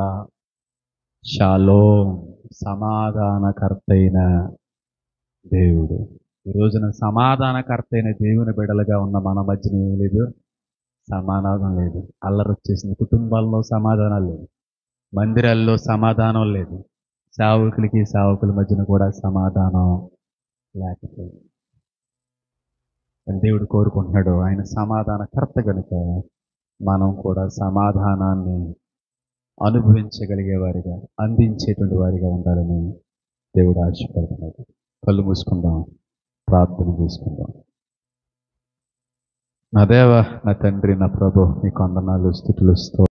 A: షాలోం సమాధానకర్త అయిన దేవుడు ఈ రోజున సమాధానకర్త అయిన దేవుని బిడలుగా ఉన్న మన మధ్యన ఏం లేదు సమాధానం లేదు అల్లరి వచ్చేసింది కుటుంబాల్లో సమాధానం లేదు మందిరాల్లో సమాధానం లేదు సేవకులకి సేవకుల మధ్యన కూడా సమాధానం లేకపోయింది కానీ దేవుడు కోరుకుంటున్నాడు ఆయన సమాధానకర్త కనుక మనం కూడా సమాధానాన్ని అనుభవించగలిగే వారిగా అందించేటువంటి వారిగా ఉండాలని దేవుడు ఆశపడుతున్నాడు కళ్ళు మూసుకుందాం ప్రార్థన చేసుకుందాం నా దేవ నా తండ్రి నా ప్రభు మీ కొందనాలు స్థుతులు స్తోత్రాలు